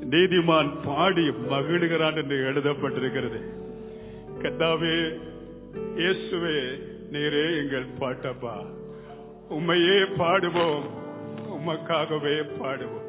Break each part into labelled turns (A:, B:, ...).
A: நீதிமான் பாடி மகிழுகிறான் என்று எழுதப்பட்டிருக்கிறது கத்தாவே இயேசுவே நீரே எங்கள் பாட்டப்பா உம்மையே பாடுவோம் உமக்காகவே பாடுவோம்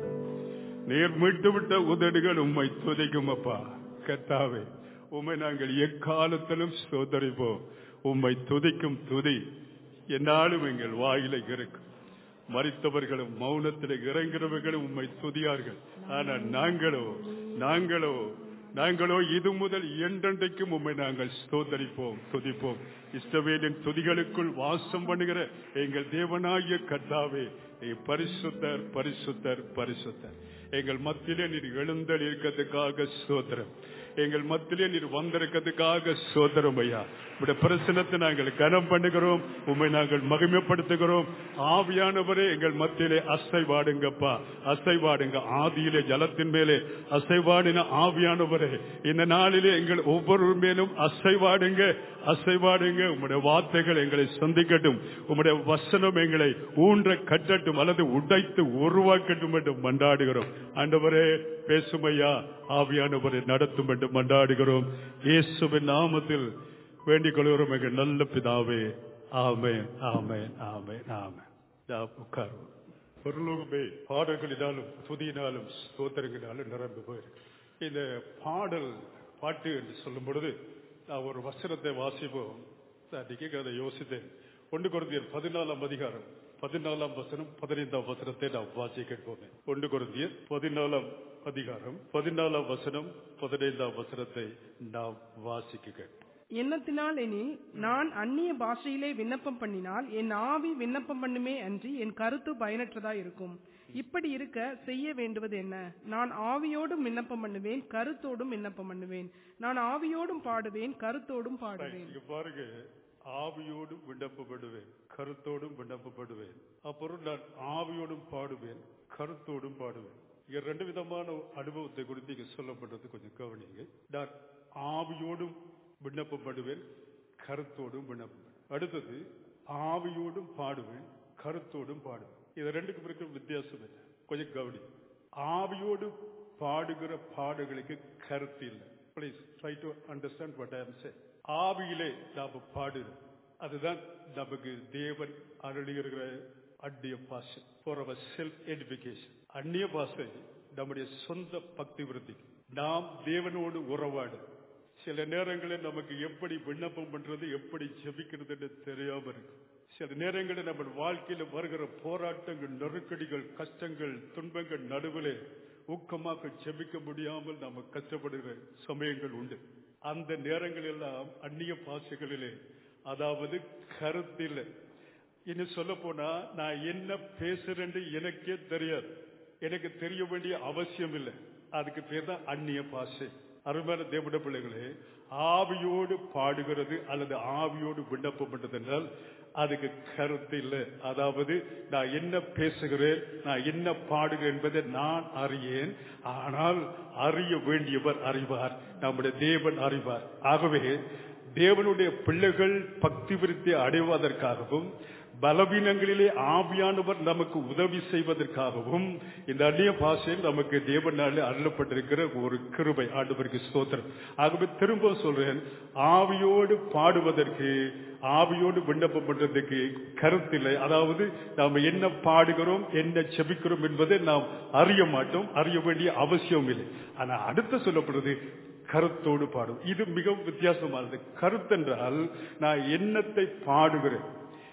A: நீர் மீட்டு விட்ட உதடுகள் உம்மை துதிக்கும் அப்பா கத்தாவே உம்மை நாங்கள் எக்காலத்திலும் சோதரிப்போம் உம்மை துதிக்கும் துதி என்னாலும் எங்கள் வாயில இருக்கும் மறித்தவர்களும் மௌனத்தில் இறங்குறவர்களும் உம்மை துதியார்கள் ஆனால் நாங்களோ நாங்களோ நாங்களோ இது முதல் என்றென்றைக்கும் உம்மை நாங்கள் ஸ்தோத்தரிப்போம் துதிப்போம் இஷ்டவேலின் துதிகளுக்குள் வாசம் பண்ணுகிற எங்கள் தேவனாகிய கர்த்தாவே நீ பரிசுத்தர் பரிசுத்தர் பரிசுத்தர் எங்கள் மத்தியிலே நீர் எழுந்தல் இருக்கிறதுக்காக சோதரம் எங்கள் மத்தியிலே நீர் வந்திருக்கிறதுக்காக சோதரம் ஐயா உடைய பிரசனத்தை நாங்கள் கனம் பண்ணுகிறோம் உண்மை நாங்கள் மகிமைப்படுத்துகிறோம் ஆவியானவரே எங்கள் மத்தியிலே அசைவாடுங்கப்பா அசைவாடுங்க ஆதியிலே ஜலத்தின் மேலே அசைவாடின ஆவியானவரே இந்த நாளிலே எங்கள் ஒவ்வொரு மேலும் அசைவாடுங்க அசைவாடுங்க உம்முடைய வார்த்தைகள் எங்களை சந்திக்கட்டும் உம்முடைய வசனம் எங்களை ஊன்ற கட்டட்டும் அல்லது உடைத்து உருவாக்கட்டும் என்று மன்றாடுகிறோம் ஆண்டவரே பேசுமையா ஆவியானவரை நடத்தும் என்று மன்றாடுகிறோம் இயேசுவின் நாமத்தில் வேண்டிக் கொள்கிறோம் எங்கள் நல்ல பிதாவே ஆமேன் ஆமேன் ஆமேன் ஆமேன் உட்காருவோம் பொருளுமே பாடல்களினாலும் துதியினாலும் ஸ்தோத்திரங்களினாலும் நிரம்பி போயிருக்கு இந்த பாடல் பாட்டு என்று சொல்லும் பொழுது நான் ஒரு வசனத்தை வாசிப்போம் அன்றைக்கு அதை யோசித்தேன் ஒன்று குருந்தியர் பதினாலாம் அதிகாரம் பதினாலாம் வசனம் பதினைந்தாம் வசனத்தை நாம் வாசிக்க கேட்போமே ஒன்று குருந்தியர் பதினாலாம் அதிகாரம் பதினாலாம் வசனம் பதினைந்தாம் வசனத்தை நாம் வாசிக்க கேட்போம்
B: எண்ணத்தினால் எனில் நான் அந்நிய பாஷையிலே விண்ணப்பம் பண்ணினால் என் ஆவி விண்ணப்பம் பண்ணுமே அன்றி என் கருத்து பயனற்றதா இருக்கும் இப்படி இருக்க செய்ய வேண்டுவது என்ன நான் ஆவியோடும் விண்ணப்பம் பண்ணுவேன் கருத்தோடும் விண்ணப்பம் பண்ணுவேன் நான் ஆவியோடும் பாடுவேன் கருத்தோடும் பாடுவேன்
A: இங்க பாருங்க ஆவியோடும் விண்ணப்பப்படுவேன் கருத்தோடும் விண்ணப்பப்படுவேன் அப்புறம் நான் ஆவியோடும் பாடுவேன் கருத்தோடும் பாடுவேன் இங்க ரெண்டு விதமான அனுபவத்தை குறித்து இங்க சொல்லப்பட்டது கொஞ்சம் கவனிங்க நான் ஆவியோடும் விண்ணப்பப்படுவேன் கருத்தோடும் விண்ணப்பம் அடுத்தது ஆவியோடும் பாடுவேன் கருத்தோடும் பாடுவேன் இது ரெண்டுக்கும் இருக்கிற வித்தியாசம் என்ன கொஞ்சம் கவனி ஆவியோடு பாடுகிற பாடுகளுக்கு கருத்து இல்லை please try to understand what I say ஆவியிலே நாம பாடுறோம் அதுதான் நமக்கு தேவன் அருளுகிற அந்நிய பாஷை ஃபார் அவர் செல்ஃப் எடிபிகேஷன் அந்நிய பாஷை நம்முடைய சொந்த பக்தி விருத்தி நாம் தேவனோடு உறவாடு சில நேரங்களில் நமக்கு எப்படி விண்ணப்பம் பண்றது எப்படி ஜெபிக்கிறதுன்னு தெரியாம இருக்கு சில நேரங்களில் நம்ம வாழ்க்கையில வருகிற போராட்டங்கள் நெருக்கடிகள் கஷ்டங்கள் துன்பங்கள் நடுவிலே ஊக்கமாக ஜெபிக்க முடியாமல் நாம கஷ்டப்படுகிற சமயங்கள் உண்டு அந்த நேரங்கள் எல்லாம் அந்நிய பாஷைகளிலே அதாவது கருத்தில் இன்னும் சொல்ல போனா நான் என்ன பேசுறேன்னு எனக்கே தெரியாது எனக்கு தெரிய வேண்டிய அவசியம் இல்லை அதுக்கு பேர் தான் அந்நிய பாஷை அருமையான தேவட பிள்ளைகளே ஆவியோடு பாடுகிறது அல்லது ஆவியோடு விண்ணப்பம் பண்றது என்றால் அதுக்கு கருத்து இல்லை அதாவது நான் என்ன பேசுகிறேன் நான் என்ன பாடுகிறேன் என்பதை நான் அறியேன் ஆனால் அறிய வேண்டியவர் அறிவார் நம்முடைய தேவன் அறிவார் ஆகவே தேவனுடைய பிள்ளைகள் பக்தி விருத்தி அடைவதற்காகவும் பலவீனங்களிலே ஆவியானவர் நமக்கு உதவி செய்வதற்காகவும் இந்த அந்நிய பாஷையில் நமக்கு தேவனாலே அருளப்பட்டிருக்கிற ஒரு கிருபை ஆண்டவருக்கு ஸ்தோத்திரம் ஆகவே திரும்ப சொல்றேன் ஆவியோடு பாடுவதற்கு ஆவியோடு விண்ணப்பம் பண்றதுக்கு கருத்தில்லை அதாவது நாம் என்ன பாடுகிறோம் என்ன செபிக்கிறோம் என்பதை நாம் அறிய மாட்டோம் அறிய வேண்டிய அவசியம் இல்லை ஆனா அடுத்து சொல்லப்படுறது கருத்தோடு பாடும் இது மிகவும் வித்தியாசமானது கருத்தென்றால் நான் எண்ணத்தை பாடுகிறேன்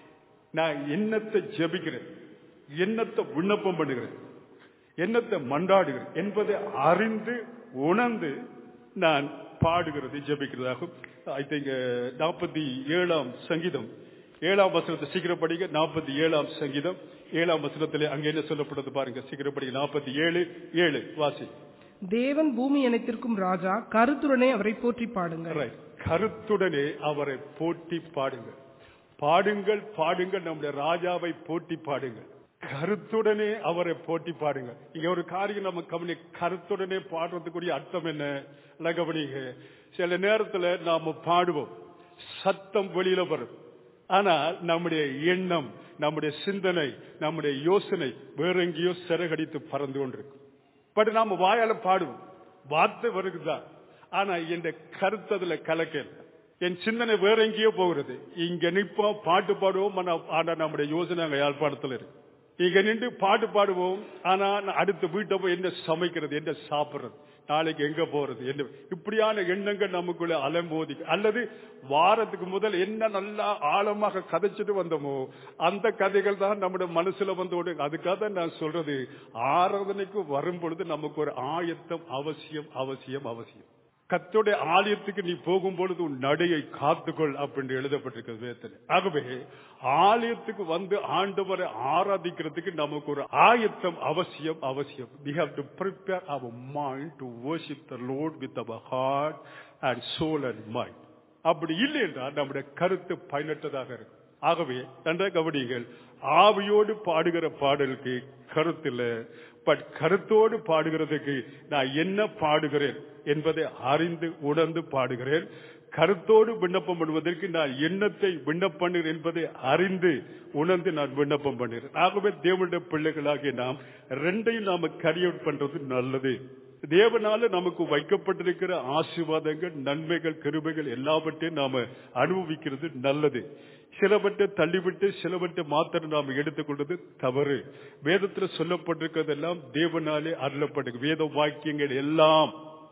A: நான் எண்ணத்தை ஜெபிக்கிறேன் எண்ணத்தை விண்ணப்பம் பண்ணுகிறேன் எண்ணத்தை மன்றாடுகிறேன் என்பதை அறிந்து உணர்ந்து நான் பாடுகிறது ஜெபிக்கிறதாகும் ஐ திங்க் நாற்பத்தி ஏழாம் சங்கீதம் ஏழாம் வசனத்தை சீக்கிரம் படிங்க நாற்பத்தி ஏழாம் சங்கீதம் ஏழாம் வசனத்திலே அங்க என்ன சொல்லப்படுது பாருங்க சீக்கிரம் படிங்க நாற்பத்தி ஏழு ஏழு வாசி
B: தேவன் பூமி அனைத்திற்கும் ராஜா கருத்துடனே அவரை போற்றி பாடுங்கள்
A: Right. கருத்துடனே அவரை போட்டி பாடுங்கள் பாடுங்கள் பாடுங்கள் நம்முடைய ராஜாவை போட்டி பாடுங்கள் கருத்துடனே அவரை போட்டி பாடுங்க இங்க ஒரு காரியம் நம்ம கவனி கருத்துடனே பாடுறதுக்குரிய அர்த்தம் என்ன எல்லாம் கவனிங்க சில நேரத்துல நாம பாடுவோம் சத்தம் வெளியில வரும் ஆனால் நம்முடைய எண்ணம் நம்முடைய சிந்தனை நம்முடைய யோசனை வேற எங்கேயோ சிறகடித்து பறந்து கொண்டிருக்கும் பட் நாம வாயால பாடுவோம் வார்த்தை வருகுதான் ஆனா என் கருத்து அதுல கலக்க என் சிந்தனை வேற எங்கேயோ போகிறது இங்க நிற்போம் பாட்டு பாடுவோம் ஆனா- ஆனா நம்முடைய யோசனை அங்க யாழ்ப்பாணத்துல இருக்கு இங்க நின்று பாட்டு பாடுவோம் ஆனா நான் அடுத்த வீட்டை போய் என்ன சமைக்கிறது என்ன சாப்பிடுறது நாளைக்கு எங்க போறது என்ன இப்படியான எண்ணங்கள் நமக்குள்ள அலம்போதி அல்லது வாரத்துக்கு முதல் என்ன நல்லா ஆழமாக கதைச்சிட்டு வந்தோமோ அந்த கதைகள் தான் நம்முடைய மனசுல வந்து ஓடு அதுக்காக தான் நான் சொல்றது ஆராதனைக்கு வரும் பொழுது நமக்கு ஒரு ஆயத்தம் அவசியம் அவசியம் அவசியம் கத்தோடைய ஆலயத்துக்கு நீ போகும் பொழுது உன் நடையை காத்துக்கொள் அப்படின்னு எழுதப்பட்டிருக்கிறது வேதத்தில் ஆகவே ஆலயத்துக்கு வந்து ஆண்டவரை ஆராதிக்கிறதுக்கு நமக்கு ஒரு ஆயத்தம் அவசியம் அவசியம் we have to prepare our mind to worship the lord with our heart and soul and mind அப்படி இல்லை என்றால் நம்முடைய கருத்து பயனற்றதாக இருக்கும் ஆகவே நன்றாக கவனியுங்கள் ஆவியோடு பாடுகிற பாடலுக்கு கருத்தில் பட் கருத்தோடு பாடுகிறதுக்கு நான் என்ன பாடுகிறேன் என்பதை அறிந்து உணர்ந்து பாடுகிறேன் கருத்தோடு விண்ணப்பம் பண்ணுவதற்கு நான் எண்ணத்தை விண்ணப்பண்ணுகிறேன் என்பதை அறிந்து உணர்ந்து நான் விண்ணப்பம் பண்ணுகிறேன் ஆகவே தேவனுடைய பிள்ளைகளாகிய நாம் ரெண்டையும் நாம கரியவுட் பண்றது நல்லது தேவனால நமக்கு வைக்கப்பட்டிருக்கிற ஆசீர்வாதங்கள் நன்மைகள் கிருபைகள் எல்லாவற்றையும் நாம அனுபவிக்கிறது நல்லது சிலவற்றை தள்ளிவிட்டு சிலவற்றை மாத்திரம் நாம் எடுத்துக்கொள்வது தவறு வேதத்தில் சொல்லப்பட்டிருக்கிறதெல்லாம் தேவனாலே அருளப்பட்டிருக்கு வேத வாக்கியங்கள் எல்லாம்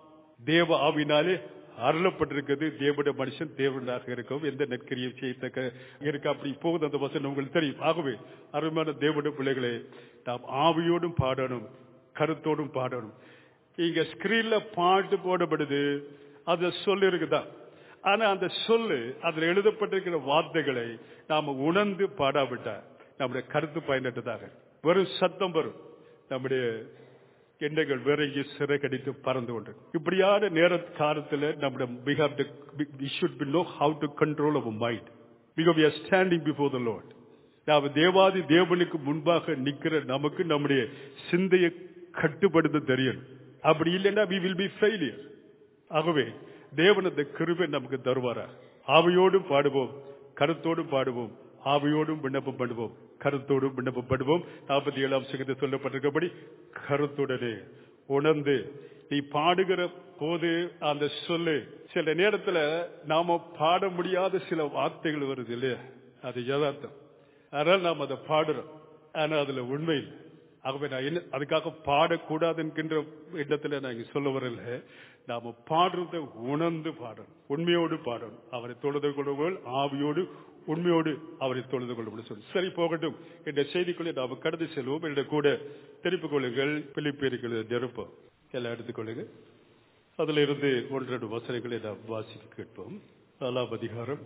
A: தேவ ஆவினாலே அருளப்பட்டிருக்கிறது தேவனுடைய மனுஷன் தேவனாக இருக்கவும் எந்த நற்கரியும் செய்யத்தக்க இருக்க அப்படி போகுது அந்த வசனம் உங்களுக்கு தெரியும் ஆகவே அருமையான தேவனுடைய பிள்ளைகளே நாம் ஆவியோடும் பாடணும் கருத்தோடும் பாடணும் இங்க ஸ்கிரீன்ல பாட்டு போடப்படுது அது சொல்லு இருக்குதா ஆனா அந்த சொல்லு அதுல எழுதப்பட்டிருக்கிற வார்த்தைகளை நாம உணர்ந்து பாடாவிட்டா நம்முடைய கருத்து பயனற்றதாக வெறும் சத்தம் வரும் நம்முடைய எண்ணங்கள் வேற எங்கேயும் சிறை கடித்து பறந்து கொண்டு இப்படியான நேர காலத்துல நம்முடைய we have to we should be know how to control our mind because we are standing before the Lord நாம் தேவாதி தேவனுக்கு முன்பாக நிக்கிற நமக்கு நம்முடைய சிந்தையை கட்டுப்படுத்த தெரியணும் அப்படி இல்லைன்னா we will be failure ஆகவே தேவன் அந்த கிருபை நமக்கு தருவாரா ஆவியோடும் பாடுவோம் கருத்தோடும் பாடுவோம் ஆவியோடும் விண்ணப்பம் பண்ணுவோம் கருத்தோடும் விண்ணப்பம் பண்ணுவோம் நாற்பத்தி ஏழாம் சங்கத்தில் சொல்லப்பட்டிருக்கபடி கருத்துடனே உணர்ந்து நீ பாடுகிற போது அந்த சொல்லு சில நேரத்துல நாம பாட முடியாத சில வார்த்தைகள் வருது இல்லையா அது யதார்த்தம் அதனால நாம் அதை பாடுறோம் ஆனா அதுல உண்மை இல்லை ஆகவே நான் என்ன அதுக்காக பாடக்கூடாது என்கின்ற இடத்துல நான் இங்க சொல்ல வரல நாம பாடுறதை உணர்ந்து பாடணும் உண்மையோடு பாடணும் அவரை தொழுது கொள்ளுங்கள் ஆவியோடு உண்மையோடு அவரை தொழுது கொள்ளும் சொல்லி சரி போகட்டும் என்ற செய்திக்குள்ளே நாம கடந்து செல்வோம் என்னுடைய கூட திருப்பிக் கொள்ளுங்கள் பிலிப்பேர்கள் நிரப்போம் எல்லாம் எடுத்துக்கொள்ளுங்க அதுல இருந்து ஒன்றரை வசனங்களை நாம் வாசிக்க கேட்போம் நாலாம் அதிகாரம்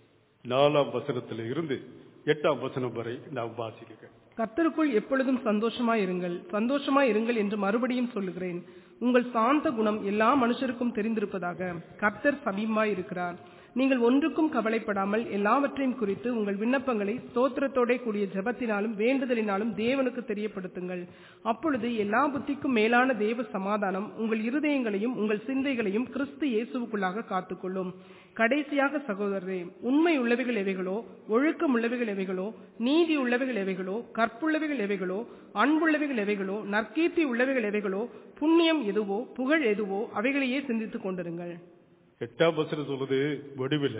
A: நாலாம் வசனத்தில் இருந்து எட்டாம் வசனம் வரை நாம் வாசிக்க கேட்போம்
B: கர்த்தருக்குள் எப்பொழுதும் சந்தோஷமாய் இருங்கள் சந்தோஷமாய் இருங்கள் என்று மறுபடியும் சொல்லுகிறேன் உங்கள் சாந்த குணம் எல்லா மனுஷருக்கும் தெரிந்திருப்பதாக கர்த்தர் சமீபமாய் இருக்கிறார் நீங்கள் ஒன்றுக்கும் கவலைப்படாமல் எல்லாவற்றையும் குறித்து உங்கள் விண்ணப்பங்களை ஸ்தோத்திரத்தோட கூடிய ஜெபத்தினாலும் வேண்டுதலினாலும் தேவனுக்கு தெரியப்படுத்துங்கள் அப்பொழுது எல்லா புத்திக்கும் மேலான தேவ சமாதானம் உங்கள் இருதயங்களையும் உங்கள் சிந்தைகளையும் கிறிஸ்து இயேசுவுக்குள்ளாக காத்துக்கொள்ளும் கடைசியாக சகோதரரே உண்மை உள்ளவைகள் எவைகளோ ஒழுக்கம் உள்ளவைகள் எவைகளோ நீதி உள்ளவைகள் எவைகளோ கற்புள்ளவைகள் எவைகளோ அன்புள்ளவைகள் எவைகளோ நற்கீர்த்தி உள்ளவைகள் எவைகளோ புண்ணியம் எதுவோ புகழ் எதுவோ அவைகளையே சிந்தித்துக் கொண்டிருங்கள்
A: எட்டாம் வசனம் சொல்றது வடிவில்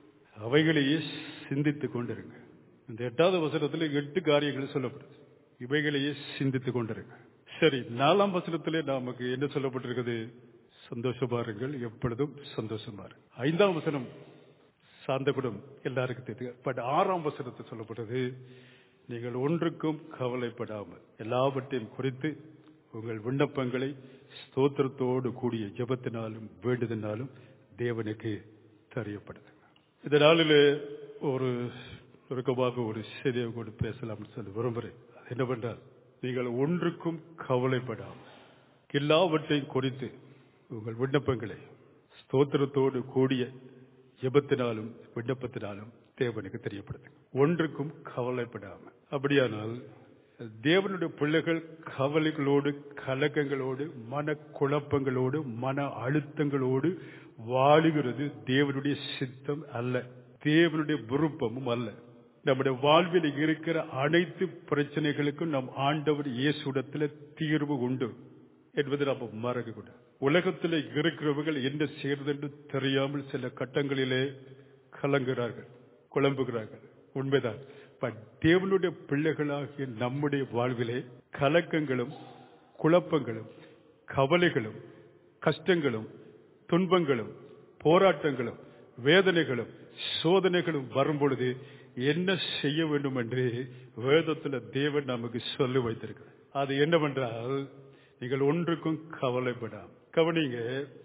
A: அவைகளையே சிந்தித்துக் கொண்டிருங்க இந்த எட்டாவது வசனத்துல எட்டு காரியங்கள் சொல்லப்படுது இவைகளையே சிந்தித்துக் கொண்டிருங்க சரி நாலாம் வசனத்திலே நமக்கு என்ன சொல்லப்பட்டிருக்குது சந்தோஷமா இருங்கள் எப்பொழுதும் சந்தோஷமா இருங்க ஐந்தாம் வசனம் சார்ந்த குடம் எல்லாருக்கும் தெரியும் பட் ஆறாம் வசனத்தை சொல்லப்பட்டது நீங்கள் ஒன்றுக்கும் கவலைப்படாமல் எல்லாவற்றையும் குறித்து உங்கள் விண்ணப்பங்களை ஸ்தோத்திரத்தோடு கூடிய ஜெபத்தினாலும் வேண்டுதனாலும் தேவனுக்கு தெரியப்படுத்துங்க இந்த நாளில் ஒரு சுருக்கமாக ஒரு செய்தியை கூட பேசலாம்னு சொல்லி விரும்புகிறேன் அது என்னவென்றால் நீங்கள் ஒன்றுக்கும் கவலைப்படாமல் எல்லாவற்றையும் குறித்து உங்கள் விண்ணப்பங்களை ஸ்தோத்திரத்தோடு கூடிய ஜெபத்தினாலும் விண்ணப்பத்தினாலும் தேவனுக்கு தெரியப்படுத்துங்க ஒன்றுக்கும் கவலைப்படாமல் அப்படியானால் தேவனுடைய பிள்ளைகள் கவலைகளோடு கலக்கங்களோடு மன குழப்பங்களோடு மன அழுத்தங்களோடு வாழுகிறது தேவனுடைய சித்தம் அல்ல தேவனுடைய விருப்பமும் அல்ல நம்முடைய வாழ்வில் இருக்கிற அனைத்து பிரச்சனைகளுக்கும் நம் ஆண்டவர் இயேசுடத்தில் தீர்வு உண்டு என்பதை நாம் மறக்க கூடாது உலகத்தில் இருக்கிறவர்கள் என்ன செய்யறது என்று தெரியாமல் சில கட்டங்களிலே கலங்குகிறார்கள் குழம்புகிறார்கள் உண்மைதான் பட் தேவனுடைய பிள்ளைகளாகிய நம்முடைய வாழ்விலே கலக்கங்களும் குழப்பங்களும் கவலைகளும் கஷ்டங்களும் துன்பங்களும் போராட்டங்களும் வேதனைகளும் சோதனைகளும் வரும் பொழுது என்ன செய்ய வேண்டும் என்று வேதத்தில் தேவன் நமக்கு சொல்லி வைத்திருக்கிறார் அது என்னவென்றால் நீங்கள் ஒன்றுக்கும் கவலைப்படாம் கவனிங்க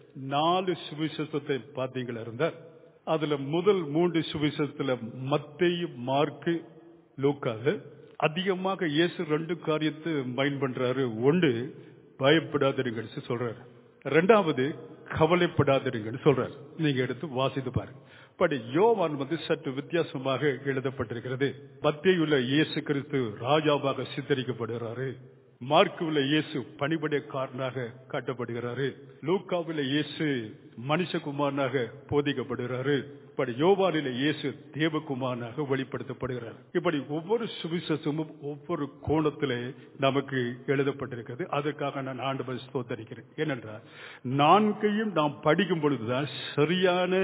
A: நாலு சுவிசேஷத்தை பார்த்தீங்களா இருந்தால் அதுல முதல் மூன்று சுவிசேஷத்துல மத்தேயு மார்க்கு லூக்காது அதிகமாக இயேசு ரெண்டு காரியத்தை மைண்ட் பண்றாரு ஒன்று பயப்படாதிருங்கன்னு சொல்றாரு ரெண்டாவது கவலைப்படாதிருங்கன்னு சொல்றாரு நீங்க எடுத்து வாசித்து பாருங்க பட் யோவான் வந்து சற்று வித்தியாசமாக எழுதப்பட்டிருக்கிறது மத்தியுள்ள இயேசு கிறிஸ்து ராஜாவாக சித்தரிக்கப்படுகிறாரு மார்க்குவில் இயேசு பணிபடைக்காரனாக காட்டப்படுகிறாரு லூக்காவில் இயேசு மனுஷகுமாரனாக போதிக்கப்படுகிறாரு இப்படி யோவானில இயேசு தேவகுமாரனாக வெளிப்படுத்தப்படுகிறார் இப்படி ஒவ்வொரு சுவிசேஷமும் ஒவ்வொரு கோணத்திலே நமக்கு எழுதப்பட்டிருக்கிறது அதற்காக நான் ஆண்டு ஸ்தோத்தரிக்கிறேன் ஏனென்றால் நான்கையும் நாம் படிக்கும் பொழுதுதான் சரியான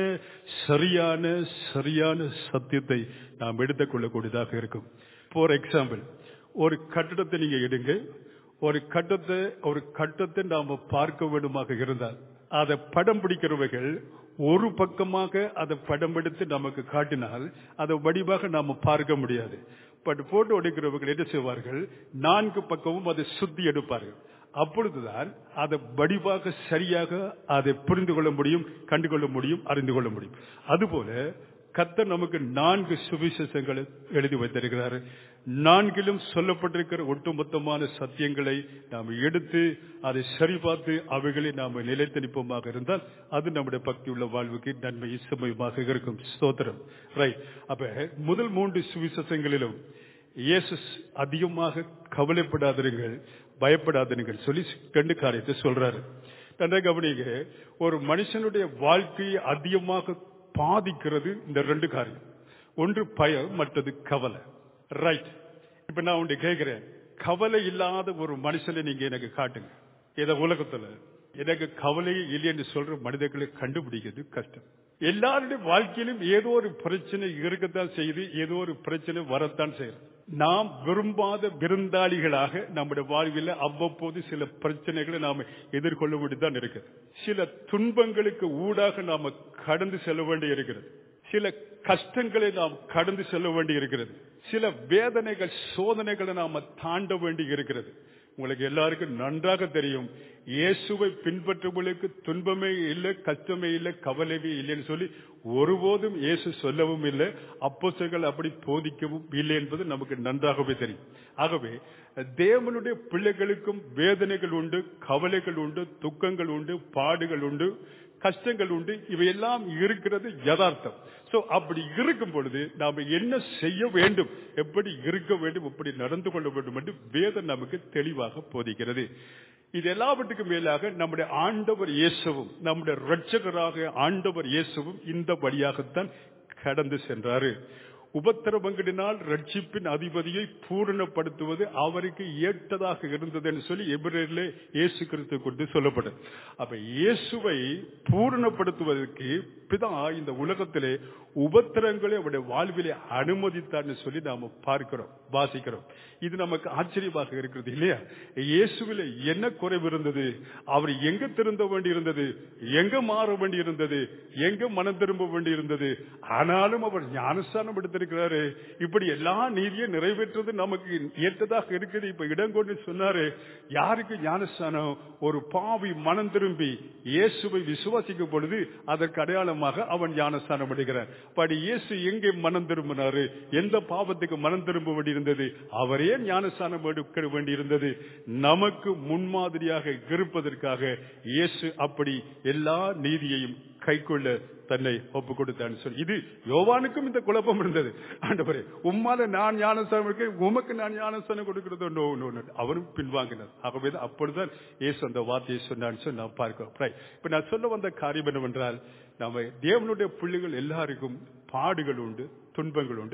A: சரியான சரியான சத்தியத்தை நாம் எடுத்துக்கொள்ளக்கூடியதாக இருக்கும் ஃபார் எக்ஸாம்பிள் ஒரு கட்டடத்தை நீங்க எடுங்க ஒரு கட்டத்தை ஒரு கட்டத்தை நாம பார்க்க வேண்டுமாக இருந்தால் அதை படம் பிடிக்கிறவர்கள் ஒரு பக்கமாக அதை படம் எடுத்து நமக்கு காட்டினால் அதை வடிவாக நாம பார்க்க முடியாது பட் போட்டோ எடுக்கிறவர்கள் என்ன செய்வார்கள் நான்கு பக்கமும் அதை சுத்தி எடுப்பார்கள் அப்பொழுதுதான் அதை வடிவாக சரியாக அதை புரிந்து கொள்ள முடியும் கண்டுகொள்ள முடியும் அறிந்து கொள்ள முடியும் அதுபோல கத்தர் நமக்கு நான்கு சுவிசேஷங்களை எழுதி வைத்திருக்கிறார் நான்கிலும் சொல்லப்பட்டிருக்கிற ஒட்டுமொத்தமான சத்தியங்களை நாம் எடுத்து அதை சரிபார்த்து அவைகளை நாம் நிலைத்து நிற்போமாக இருந்தால் அது நம்முடைய பக்தி உள்ள வாழ்வுக்கு நன்மை சுமயமாக இருக்கும் ஸ்தோத்திரம் ரைட் அப்ப முதல் மூன்று சுவிசேஷங்களிலும் இயேசு அதிகமாக கவலைப்படாதிருங்கள் பயப்படாதிருங்கள் சொல்லி ரெண்டு காரியத்தை சொல்றாரு நன்றாக கவனிங்க ஒரு மனுஷனுடைய வாழ்க்கையை அதிகமாக பாதிக்கிறது இந்த ரெண்டு காரியம் ஒன்று பயம் மற்றது கவலை ரைட் இப்ப நான் உன்னை கேட்கிறேன் கவலை இல்லாத ஒரு மனுஷனை நீங்க எனக்கு காட்டுங்க இத உலகத்துல எனக்கு கவலையே இல்லைன்னு சொல்ற மனிதர்களை கண்டுபிடிக்கிறது கஷ்டம் எல்லாருடைய வாழ்க்கையிலும் ஏதோ ஒரு பிரச்சனை இருக்கத்தான் செய்யுது ஏதோ ஒரு பிரச்சனை வரத்தான் செய்யுது நாம் விரும்பாத விருந்தாளிகளாக நம்முடைய வாழ்வில் அவ்வப்போது சில பிரச்சனைகளை நாம் எதிர்கொள்ள வேண்டியதான் இருக்குது சில துன்பங்களுக்கு ஊடாக நாம கடந்து செல்ல வேண்டி இருக்கிறது சில கஷ்டங்களை நாம் கடந்து செல்ல வேண்டி இருக்கிறது சில வேதனைகள் சோதனைகளை நாம தாண்ட வேண்டி இருக்கிறது உங்களுக்கு எல்லாருக்கும் நன்றாக தெரியும் இயேசுவை பின்பற்றுவர்களுக்கு துன்பமே இல்லை கஷ்டமே இல்லை கவலையே இல்லைன்னு சொல்லி ஒருபோதும் இயேசு சொல்லவும் இல்லை அப்போசங்கள் அப்படி போதிக்கவும் இல்லை என்பது நமக்கு நன்றாகவே தெரியும் ஆகவே தேவனுடைய பிள்ளைகளுக்கும் வேதனைகள் உண்டு கவலைகள் உண்டு துக்கங்கள் உண்டு பாடுகள் உண்டு கஷ்டங்கள் உண்டு இவையெல்லாம் இருக்கிறது யதார்த்தம் சோ அப்படி இருக்கும் பொழுது நாம என்ன செய்ய வேண்டும் எப்படி இருக்க வேண்டும் எப்படி நடந்து கொள்ள வேண்டும் என்று வேதம் நமக்கு தெளிவாக போதிக்கிறது இது எல்லாவற்றுக்கும் மேலாக நம்முடைய ஆண்டவர் இயேசுவும் நம்முடைய ரட்சகராக ஆண்டவர் இயேசுவும் இந்த வழியாகத்தான் கடந்து சென்றாரு உபத்திரவங்களினால் ரட்சிப்பின் அதிபதியை பூரணப்படுத்துவது அவருக்கு ஏற்றதாக இருந்தது என்று சொல்லி எபிரேரிலே இயேசு கிறிஸ்து கொண்டு சொல்லப்பட்டது அப்ப இயேசுவை பூரணப்படுத்துவதற்கு பிதா இந்த உலகத்திலே உபத்திரங்களை அவருடைய வாழ்விலே அனுமதித்தார்னு சொல்லி நாம பார்க்கிறோம் வாசிக்கிறோம் இது நமக்கு ஆச்சரியமாக இருக்கிறது இல்லையா இயேசுவில என்ன குறைவு இருந்தது அவர் எங்க திருந்த வேண்டி இருந்தது எங்க மாற வேண்டி இருந்தது எங்க மனம் திரும்ப வேண்டி இருந்தது ஆனாலும் அவர் ஞானஸ்தானம் எடுத்திருக்கிறாரு இப்படி எல்லா நீதியும் நிறைவேற்றது நமக்கு ஏற்றதாக இருக்குது இப்ப இடம் கொண்டு சொன்னாரு யாருக்கு ஞானஸ்தானம் ஒரு பாவி மனம் திரும்பி இயேசுவை விசுவாசிக்கும் பொழுது அதற்கு அடையாளமாக அவன் ஞானஸ்தானம் அடைகிறார் படி இயேசு எங்கே மனம் திரும்பினாரு எந்த பாவத்துக்கு மனம் திரும்ப வேண்டியிருந்தது அவரே ஞானஸ்தானம் எடுக்க வேண்டியிருந்தது நமக்கு முன்மாதிரியாக இருப்பதற்காக இயேசு அப்படி எல்லா நீதியையும் கைக்கொள்ள தன்னை ஒப்பு கொடுத்தான்னு சொல்லி இது யோவானுக்கும் இந்த குழப்பம் இருந்தது ஆண்டவரே உம்மால நான் ஞானஸ்தானம் இருக்கேன் உமக்கு நான் ஞானஸ்தானம் கொடுக்கிறதோ நோ நோ நோ. அவரும் பின்வாங்கினார் ஆகவே தான் அப்பொழுதுதான் இயேசு அந்த வார்த்தையை சொன்னான்னு சொல்லி நாம் பார்க்கிறோம் Right. இப்ப நான் சொல்ல வந்த காரியம் என்னவென்றால் நம்ம தேவனுடைய பிள்ளைகள் எல்லாருக்கும் பாடுகள் உண்டு துன்பங்கள் உண்டு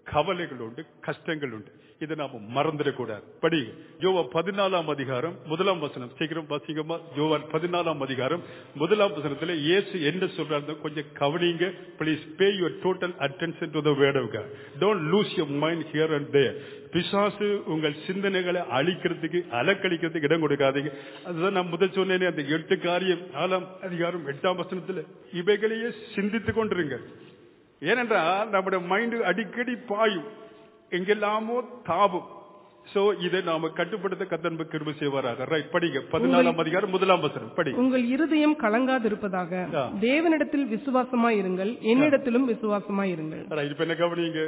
A: கவலைகள் உண்டு கஷ்டங்கள் உண்டு இதை நாம மறந்துடக்கூடாது படி யோவா பதினாலாம் அதிகாரம் முதலாம் வசனம் சீக்கிரம் வாசிங்கம்மா யோவான் பதினாலாம் அதிகாரம் முதலாம் வசனத்துல இயேசு என்ன சொல்றாரு கொஞ்சம் கவனிங்க please pay your total attention to the word of God don't lose your mind here and there பிசாசு உங்கள் சிந்தனைகளை அழிக்கிறதுக்கு அலக்கழிக்கிறதுக்கு இடம் கொடுக்காதீங்க அதுதான் நான் முதல் சொன்னேனே அந்த எட்டு காரியம் நாலாம் அதிகாரம் எட்டாம் வசனத்துல இவைகளையே சிந்தித்துக் கொண்டிருங்க ஏனென்றால் நம்முடைய மைண்டு அடிக்கடி பாயும் எங்கெல்லாமோ தாவும் சோ இதை நாம கட்டுப்படுத்த கத்தன்பு கிருப செய்வாராக ரைட் படிங்க பதினாலாம் அதிகாரம் முதலாம் வசனம் படி
B: உங்கள் இருதயம் கலங்காதிருப்பதாக
A: ஆ.
B: தேவனிடத்தில் விசுவாசமாயிருங்கள் என்னிடத்திலும் விசுவாசமாயிருங்கள்
A: Right, இப்ப என்ன கவனிங்க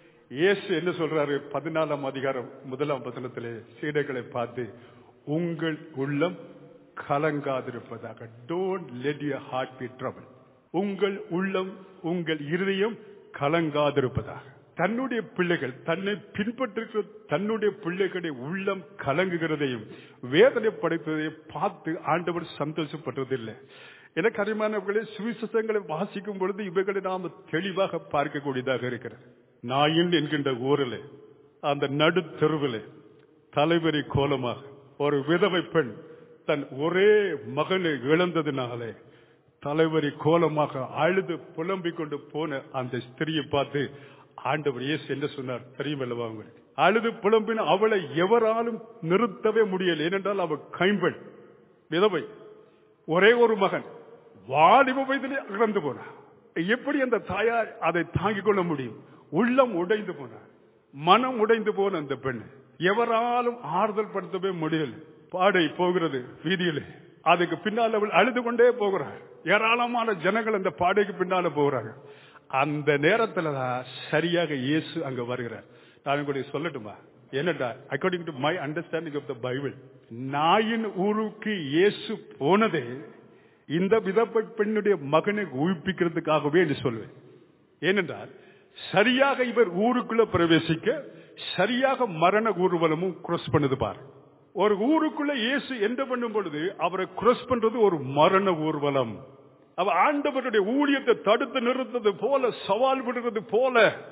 A: இயேசு என்ன சொல்றாரு பதினாலாம் அதிகாரம் முதலாம் வசனத்திலே சீடைகளை பார்த்து உங்கள் உள்ளம் கலங்காதிருப்பதாக don't let your heart be trouble உங்கள் உள்ளம் உங்கள் இருதயம் கலங்காதிருப்பதாக தன்னுடைய பிள்ளைகள் தன்னை பின்பற்றுகிற தன்னுடைய பிள்ளைகளுடைய உள்ளம் கலங்குகிறதையும் வேதனை படைத்ததையும் பார்த்து ஆண்டவர் சந்தோஷப்படுறதில்லை எனக்கு அறிமானவர்களே சுவிசேஷங்களை வாசிக்கும் பொழுது இவைகளை நாம் தெளிவாக பார்க்கக்கூடியதாக இருக்கிறது நாயின் என்கின்ற ஊரில் அந்த நடு தெருவில் தலைவரி கோலமாக ஒரு விதவை பெண் தன் ஒரே மகனை இழந்ததினாலே தலைவரி கோலமாக அழுது புலம்பிக் கொண்டு போன அந்த ஸ்திரியை பார்த்து ஆண்டவர் இயேசு என்ன சொன்னார் தெரியுமல்லவா உங்களுக்கு அழுது புலம்பின அவளை எவராலும் நிறுத்தவே முடியல ஏனென்றால் அவள் கைம்பெண் விதவை ஒரே ஒரு மகன் வாலிப வயதிலே இறந்து போனார் எப்படி அந்த தாயார் அதை தாங்கிக் கொள்ள முடியும் உள்ளம் உடைந்து போனார் மனம் உடைந்து போன அந்த பெண் எவராலும் ஆறுதல் படுத்தவே முடியல பாடை போகிறது வீதியிலே அதுக்கு பின்னால் அவள் அழுது கொண்டே போகிறார் ஏராளமான ஜனங்கள் அந்த பாடைக்கு பின்னால போகிறாங்க அந்த நேரத்துல தான் சரியாக இயேசு அங்க வருகிறார் நான் உங்களுக்கு சொல்லட்டுமா என்னடா according to my understanding of the Bible நாயின் ஊருக்கு இயேசு போனதே இந்த விதப்ப பெண்ணுடைய மகனை உயிர்ப்பிக்கிறதுக்காகவே என்று சொல்வேன் ஏனென்றால் சரியாக இவர் ஊருக்குள்ள பிரவேசிக்க சரியாக மரண ஊர்வலமும் குரோஸ் பண்ணுது பாரு ஒரு ஊருக்குள்ள இயேசு என்ன பண்ணும் பொழுது அவரை குரோஸ் பண்றது ஒரு மரண ஊர்வலம் அவ ஆண்டவருடைய ஊழியத்தை தடுத்து நிறுத்தது போல சவால் விடுறது போல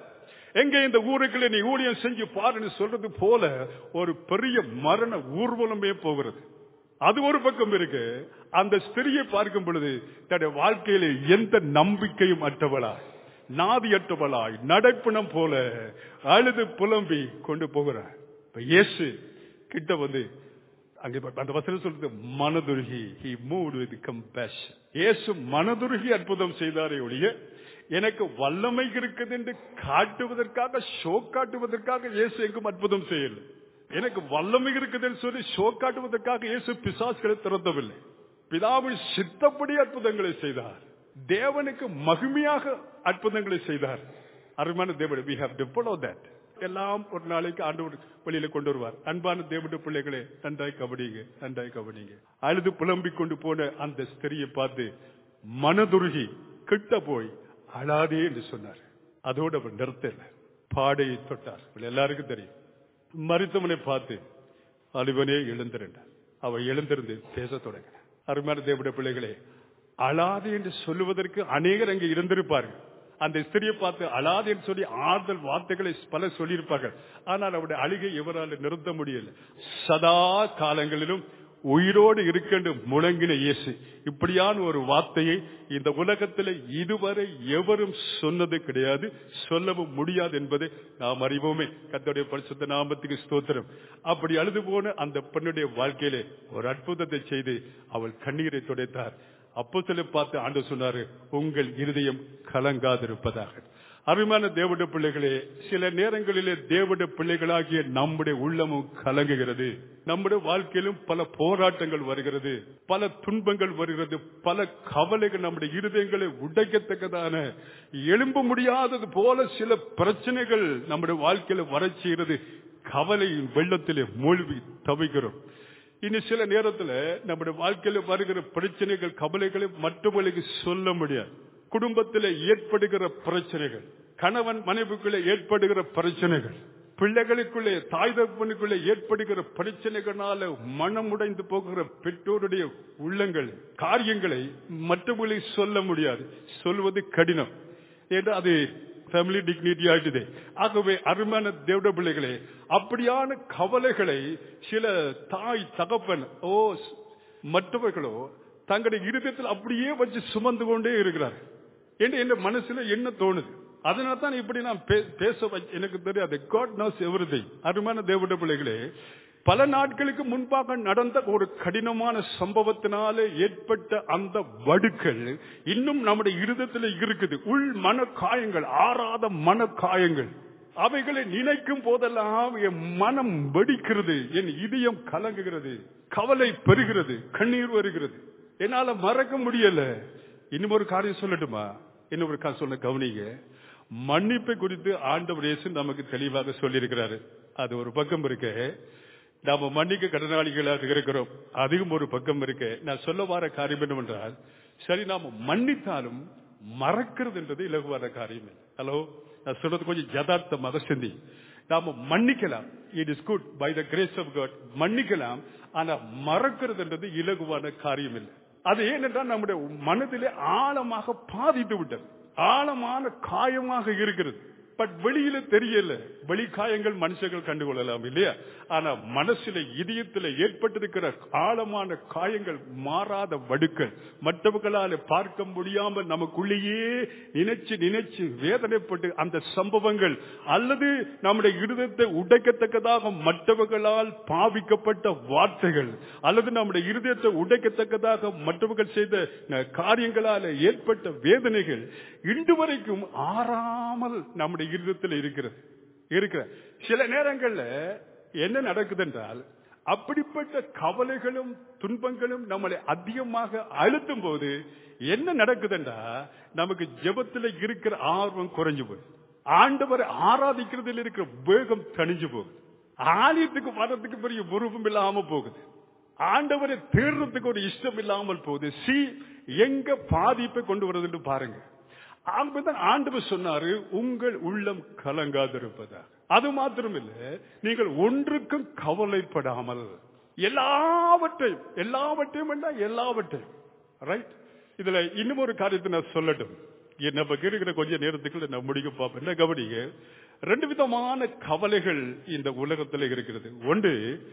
A: எங்க இந்த ஊருக்குள்ள நீ ஊழியம் செஞ்சு பாருன்னு சொல்றது போல ஒரு பெரிய மரண ஊர்வலமே போகிறது அது ஒரு பக்கம் இருக்கு அந்த ஸ்திரியை பார்க்கும் பொழுது தன்னுடைய வாழ்க்கையில எந்த நம்பிக்கையும் அற்றவளாய் நாதியற்றவளாய் நடைப்பினம் போல அழுது புலம்பி கொண்டு போகிறார் இப்ப இயேசு கிட்ட வந்து அங்கே பா- அந்த வசனம் சொல்றது மனதுருகி he moved with compassion இயேசு மனதுருகி அற்புதம் செய்தாரே ஒழிய எனக்கு வல்லமை இருக்குது என்று காட்டுவதற்காக ஷோ காட்டுவதற்காக இயேசு எங்கும் அற்புதம் செய்யல எனக்கு வல்லமை இருக்குதுன்னு சொல்லி ஷோ காட்டுவதற்காக இயேசு பிசாசுகளை திறந்தவில்லை பிதாவின் சித்தப்படி அற்புதங்களை செய்தார் தேவனுக்கு மகிமையாக அற்புதங்களை செய்தார் அருமையான தேவன் we have to follow that எல்லாம் ஒரு நாளைக்கு ஆண்டவர் வெளியில கொண்டு வருவார் அன்பான தேவனுடைய பிள்ளைகளே நன்றாய் கவனிங்க நன்றாய் கவனிங்க அழுது புலம்பிக் கொண்டு போன அந்த ஸ்திரியை பார்த்து மனதுருகி கிட்ட போய் அழாதே என்று சொன்னார் அதோடு அவர் நிறுத்தல பாடையை தொட்டார் இவள் எல்லாருக்கும் தெரியும் மருத்துவனை பார்த்து அழுவனே எழுந்திருந்தார் அவள் எழுந்திருந்து பேசத் தொடங்கினார் அருமையான தேவனுடைய பிள்ளைகளே அழாது என்று சொல்லுவதற்கு அநேகர் அங்கே இருந்திருப்பார்கள் அந்த ஸ்திரியை பார்த்து அழாது என்று சொல்லி ஆறுதல் வார்த்தைகளை பல சொல்லியிருப்பார்கள் ஆனால் அவருடைய அழுகை எவரால் நிறுத்த முடியல சதா காலங்களிலும் உயிரோடு இருக்கின்ற முழங்கின இயேசு இப்படியான ஒரு வார்த்தையை இந்த உலகத்தில் இதுவரை எவரும் சொன்னது கிடையாது சொல்லவும் முடியாது என்பதை நாம் அறிவோமே கர்த்தருடைய பரிசுத்த நாமத்துக்கு ஸ்தோத்திரம் அப்படி அழுது போன அந்த பெண்ணுடைய வாழ்க்கையிலே ஒரு அற்புதத்தை செய்து அவள் கண்ணீரை துடைத்தார் அப்போ பார்த்து ஆண்டு சொன்னாரு உங்கள் இருதயம் கலங்காதிருப்பதாக அருமையான தேவட பிள்ளைகளே சில நேரங்களிலே தேவட பிள்ளைகளாகிய நம்முடைய உள்ளமும் கலங்குகிறது நம்முடைய வாழ்க்கையிலும் பல போராட்டங்கள் வருகிறது பல துன்பங்கள் வருகிறது பல கவலைகள் நம்முடைய இருதயங்களை உடைக்கத்தக்கதான எழும்ப முடியாதது போல சில பிரச்சனைகள் நம்முடைய வாழ்க்கையில வரச் செய்கிறது கவலையின் வெள்ளத்திலே மூழ்கி தவிக்கிறோம் இனி சில நேரத்துல நம்முடைய வாழ்க்கையில வருகிற பிரச்சனைகள் கவலைகளை மற்றவர்களுக்கு சொல்ல முடியாது குடும்பத்தில் ஏற்படுகிற பிரச்சனைகள் கணவன் மனைவிக்குள்ளே ஏற்படுகிற பிரச்சனைகள் பிள்ளைகளுக்குள்ளே தாய் தகப்பனுக்குள்ளே ஏற்படுகிற பிரச்சனைகளால மனம் உடைந்து போகிற பெற்றோருடைய உள்ளங்கள் காரியங்களை மற்றவர்களுக்கு சொல்ல முடியாது சொல்வது கடினம் ஏன்னா அது ஃபேமிலி டிக்னிட்டி ஆயிட்டுது ஆகவே அருமையான தேவட பிள்ளைகளே அப்படியான கவலைகளை சில தாய் தகப்பன் ஓ ஸ்- மற்றவர்களோ தங்களுடைய இருதயத்தில் அப்படியே வச்சு சுமந்து கொண்டே இருக்கிறார் என்று என் மனசுல என்ன தோணுது அதனால தான் இப்படி நான் பே- பேச வச்ச- எனக்கு தெரியாது காட் knows everything அருமையான தேவட பிள்ளைகளே பல நாட்களுக்கு முன்பாக நடந்த ஒரு கடினமான சம்பவத்தினாலே ஏற்பட்ட அந்த வடுக்கள் இன்னும் நம்முடைய இருதயத்தில் இருக்குது உள் மன காயங்கள் ஆறாத மன காயங்கள் அவைகளை நினைக்கும் போதெல்லாம் என் மனம் வெடிக்கிறது என் இதயம் கலங்குகிறது கவலை பெறுகிறது கண்ணீர் வருகிறது என்னால மறக்க முடியல இன்னும் ஒரு காரியம் சொல்லட்டுமா இன்னும் ஒரு காரியம் சொல்ல கவனிங்க மன்னிப்பை குறித்து ஆண்டவர் இயேசு நமக்கு தெளிவாக சொல்லியிருக்கிறாரு அது ஒரு பக்கம் இருக்கு நாம மன்னிக்க கடனாளிகளாக இருக்கிறோம் அதுவும் ஒரு பக்கம் இருக்கு நான் சொல்ல வர காரியம் என்னவென்றால் சரி நாம மன்னித்தாலும் மறக்கிறது என்றது இலகுவான காரியம் இல்லை ஹலோ நான் சொல்றது கொஞ்சம் யதார்த்தமாக சிந்தி நாம மன்னிக்கலாம் it is good by the grace of God மன்னிக்கலாம் ஆனா மறக்கிறது என்றது இலகுவான காரியம் இல்லை அது ஏனென்றால் நம்முடைய மனதிலே ஆழமாக பாதித்து விட்டது ஆழமான காயமாக இருக்கிறது பட் வெளியில தெரியல வெளி காயங்கள் மனுஷர்கள் கண்டுகொள்ளலாம் இல்லையா ஆனா மனசுல இதயத்துல ஏற்பட்டிருக்கிற ஆழமான காயங்கள் மாறாத வடுக்கள் மற்றவர்களால பார்க்க முடியாமல் நமக்குள்ளேயே நினைச்சு நினைச்சு வேதனைப்பட்டு அந்த சம்பவங்கள் அல்லது நம்முடைய இருதயத்தை உடைக்கத்தக்கதாக மற்றவர்களால் பாவிக்கப்பட்ட வார்த்தைகள் அல்லது நம்முடைய இருதயத்தை உடைக்கத்தக்கதாக மற்றவர்கள் செய்த அஹ், காரியங்களால ஏற்பட்ட வேதனைகள் இன்று வரைக்கும் ஆறாமல் நம்முடைய இருதயத்தில் இருக்கிறது இருக்கிற சில நேரங்கள்ல என்ன நடக்குது என்றால் அப்படிப்பட்ட கவலைகளும் துன்பங்களும் நம்மளை அதிகமாக அழுத்தும் போது என்ன நடக்குதுன்றா நமக்கு ஜெபத்துல இருக்கிற ஆர்வம் குறைஞ்சு போகுது ஆண்டவரை ஆராதிக்கிறதுல இருக்கிற வேகம் தணிஞ்சு போகுது ஆலயத்துக்கு வர்றதுக்கு பெரிய உருவம் இல்லாம போகுது ஆண்டவரை தேடுறதுக்கு ஒரு இஷ்டம் இல்லாமல் போகுது சி எங்க பாதிப்பை கொண்டு வருதுன்னு பாருங்க ஆகவேதான் ஆண்டவர் சொன்னாரு உங்கள் உள்ளம் கலங்காதிருப்பதா அது மாத்திரமில்ல நீங்கள் ஒன்றுக்கும் கவலைப்படாமல் எல்லாவற்றையும் எல்லாவற்றையும் வேண்டாம் எல்லாவற்றையும் ரைட் இதுல இன்னும் ஒரு காரியத்தை நான் சொல்லட்டும் என்ன நமக்கு இருக்கிற கொஞ்ச நேரத்துக்குள்ள நான் முடிக்க பார்ப்பேன் என்ன கவனிங்க ரெண்டு விதமான கவலைகள் இந்த உலகத்தில் இருக்கிறது ஒன்று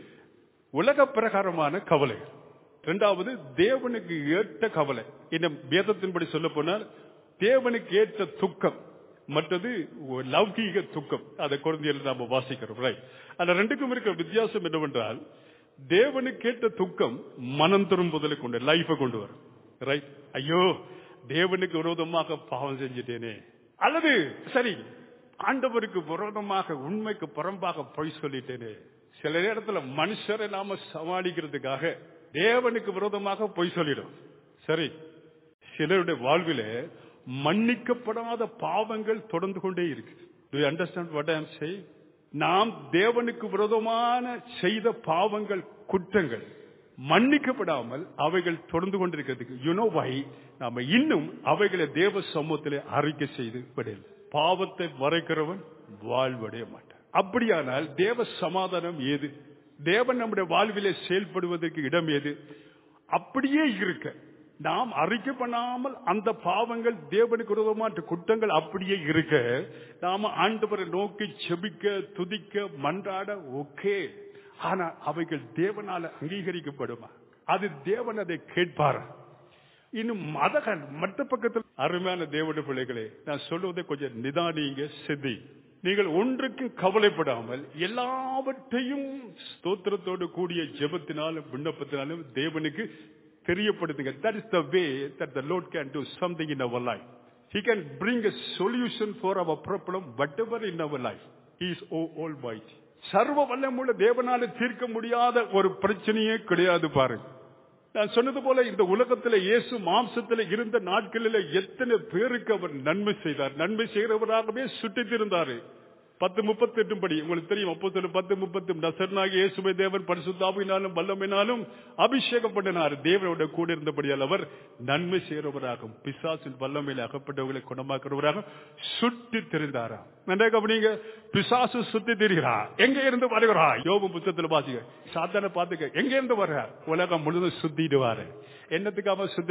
A: உலக பிரகாரமான கவலைகள் இரண்டாவது தேவனுக்கு ஏற்ற கவலை இன்னும் வேதத்தின்படி சொல்ல போனால் தேவனுக்கு ஏற்ற துக்கம் மற்றது ஒரு லௌகீக துக்கம் அதை குழந்தைகள் நாம வாசிக்கிறோம் ரைட் அந்த ரெண்டுக்கும் இருக்கிற வித்தியாசம் என்னவென்றால் தேவனுக்கு ஏற்ற துக்கம் மனம் திரும்புதலை கொண்டு லைஃபை கொண்டு வரும் ரைட் ஐயோ தேவனுக்கு விரோதமாக பாவம் செஞ்சிட்டேனே அல்லது சரி ஆண்டவருக்கு விரோதமாக உண்மைக்கு புறம்பாக பொய் சொல்லிட்டேனே சில நேரத்துல மனுஷரை நாம சமாளிக்கிறதுக்காக தேவனுக்கு விரோதமாக பொய் சொல்லிடும் சரி சிலருடைய வாழ்வில மன்னிக்கப்படாத பாவங்கள் தொடர்ந்து கொண்டே இருக்கு to understand what I am say நாம் தேவனுக்கு விரோதமான செய்த பாவங்கள் குற்றங்கள் மன்னிக்கப்படாமல் அவைகள் தொடர்ந்து கொண்டிருக்கிறதுக்கு யுனோ வை நாம இன்னும் அவைகளை தேவ சமூகத்திலே அறிக்கை செய்து விடல பாவத்தை மறைக்கிறவன் வாழ்வடைய மாட்டான் அப்படியானால் தேவ சமாதானம் ஏது தேவன் நம்முடைய வாழ்விலே செயல்படுவதற்கு இடம் ஏது அப்படியே இருக்க நாம் அறிக்கை பண்ணாமல் அந்த பாவங்கள் தேவனுக்கு விரோதமான குற்றங்கள் அப்படியே இருக்க நாம ஆண்டவரை நோக்கி செபிக்க துதிக்க மன்றாட ஓகே ஆனா அவைகள் தேவனால அங்கீகரிக்கப்படுமா அது தேவன் அதை கேட்பாரா இன்னும் மதகன் மற்ற பக்கத்தில் அருமையான தேவனுடைய பிள்ளைகளே நான் சொல்வதை கொஞ்சம் நிதானிங்க சித்தி நீங்கள் ஒன்றுக்கு கவலைப்படாமல் எல்லாவற்றையும் ஸ்தோத்திரத்தோடு கூடிய ஜெபத்தினாலும் விண்ணப்பத்தினாலும் தேவனுக்கு தெரியப்படுத்துங்க that is the way that the Lord can do something in our life he can bring a solution for our problem whatever in our life is oh almighty சர்வ வல்லமுள்ள தேவனால தீர்க்க முடியாத ஒரு பிரச்சனையே கிடையாது பாருங்க நான் சொன்னது போல இந்த உலகத்துல இயேசு மாம்சத்துல இருந்த நாட்களில எத்தனை பேருக்கு அவர் நன்மை செய்தார் நன்மை செய்கிறவராகவே சுற்றித் இருந்தாரு பத்து முப்பத்தி எட்டும் படி உங்களுக்கு தெரியும் அப்போ பத்து முப்பத்தி நசர்னாகி இயேசுவை தேவன் பரிசுத்தாவினாலும் வல்லமையினாலும் அபிஷேகம் பண்ணினார் தேவனோட கூட இருந்தபடியால் அவர் நன்மை செய்கிறவராகும் பிசாசின் வல்லமையில அகப்பட்டவர்களை குணமாக்குறவராக சுற்றி தெரிந்தாராம் நன்றே கவனிங்க பிசாசு சுத்தி திரிகிறா எங்க இருந்து வருகிறா யோபு புத்தகத்துல வாசிக்க சாத்தான பாத்துக்க எங்க இருந்து வர்ற உலகம் முழுதும் சுத்திடுவாரு என்னத்துக்கு அவன் சுத்தினா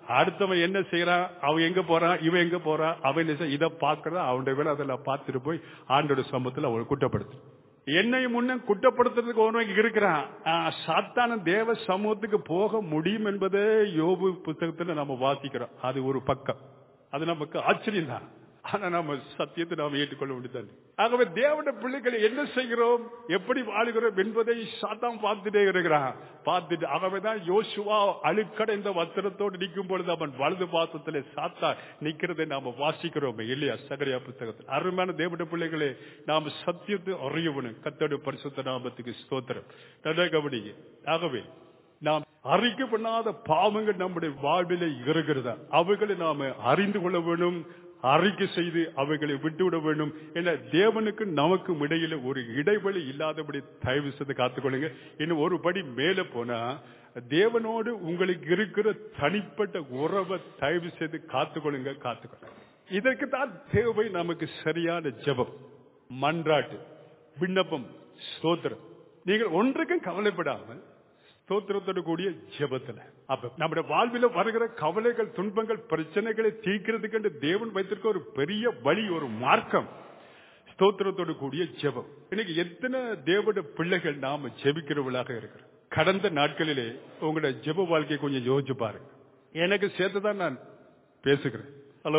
A: அடுத்தவன் என்ன செய்யறான் அவன் எங்க போறான் இவன் எங்க போறான் அவன் என்ன செய்ய இதை பாக்குறான் அவனுடைய வேலை அதெல்லாம் பார்த்துட்டு போய் ஆண்டோட சமூகத்தில் அவனை குற்றப்படுத்து என்னையும் முன்ன குற்றப்படுத்துறதுக்கு ஒருவன் இருக்கிறான் ஆ, சாத்தான தேவ சமூகத்துக்கு போக முடியும் என்பதே யோபு புத்தகத்துல நம்ம வாசிக்கிறோம் அது ஒரு பக்கம் அது நமக்கு ஆச்சரியம் தான் ஆனா நம்ம சத்தியத்தை நாம் ஏற்றுக்கொள்ள முடியாது ஆகவே தேவன பிள்ளைகளை என்ன செய்கிறோம் எப்படி வாழுகிறோம் என்பதை சாத்தான் பார்த்துட்டே இருக்கிறான் பார்த்துட்டு ஆகவேதான் யோசுவா அழுக்கடைந்த வஸ்திரத்தோடு நிற்கும் பொழுது அவன் வலது பாசத்திலே சாத்தா நிக்கிறதை நாம வாசிக்கிறோம் இல்லையா சகரியா புத்தகத்தில் அருமையான தேவன பிள்ளைகளே நாம் சத்தியத்தை அறியவனும் கத்தோட பரிசுத்த நாமத்துக்கு ஸ்தோத்திரம் நல்ல கவனிங்க ஆகவே நாம் அறிக்கை பண்ணாத பாவங்கள் நம்முடைய வாழ்விலே இருக்கிறதா அவைகளை நாம அறிந்து கொள்ள வேண்டும் அறிக்கை செய்து அவைகளை விட்டுவிட வேண்டும் என தேவனுக்கு நமக்கும் இடையில ஒரு இடைவெளி இல்லாதபடி தயவு செய்து காத்துக்கொள்ளுங்க இன்னும் ஒரு படி மேல போனா தேவனோடு உங்களுக்கு இருக்கிற தனிப்பட்ட உறவை தயவு செய்து காத்துக்கொள்ளுங்க காத்துக்கொள்ளுங்க இதற்கு தான் தேவை நமக்கு சரியான ஜெபம் மன்றாட்டு விண்ணப்பம் ஸ்தோத்திரம் நீங்கள் ஒன்றுக்கும் கவலைப்படாமல் ஸ்தோத்திரத்தோடு கூடிய ஜெபத்துல அப்ப நம்முடைய வாழ்வில் வருகிற கவலைகள் துன்பங்கள் பிரச்சனைகளை தீர்க்கிறதுக்கு என்று தேவன் வைத்திருக்க ஒரு பெரிய வழி ஒரு மார்க்கம் ஸ்தோத்திரத்தோடு கூடிய ஜெபம் இன்னைக்கு எத்தனை தேவட பிள்ளைகள் நாம ஜெபிக்கிறவர்களாக இருக்கிறோம் கடந்த நாட்களிலே உங்களோட ஜெப வாழ்க்கையை கொஞ்சம் யோசிச்சு பாருங்க எனக்கு சேர்த்து தான் நான் பேசுகிறேன் ஹலோ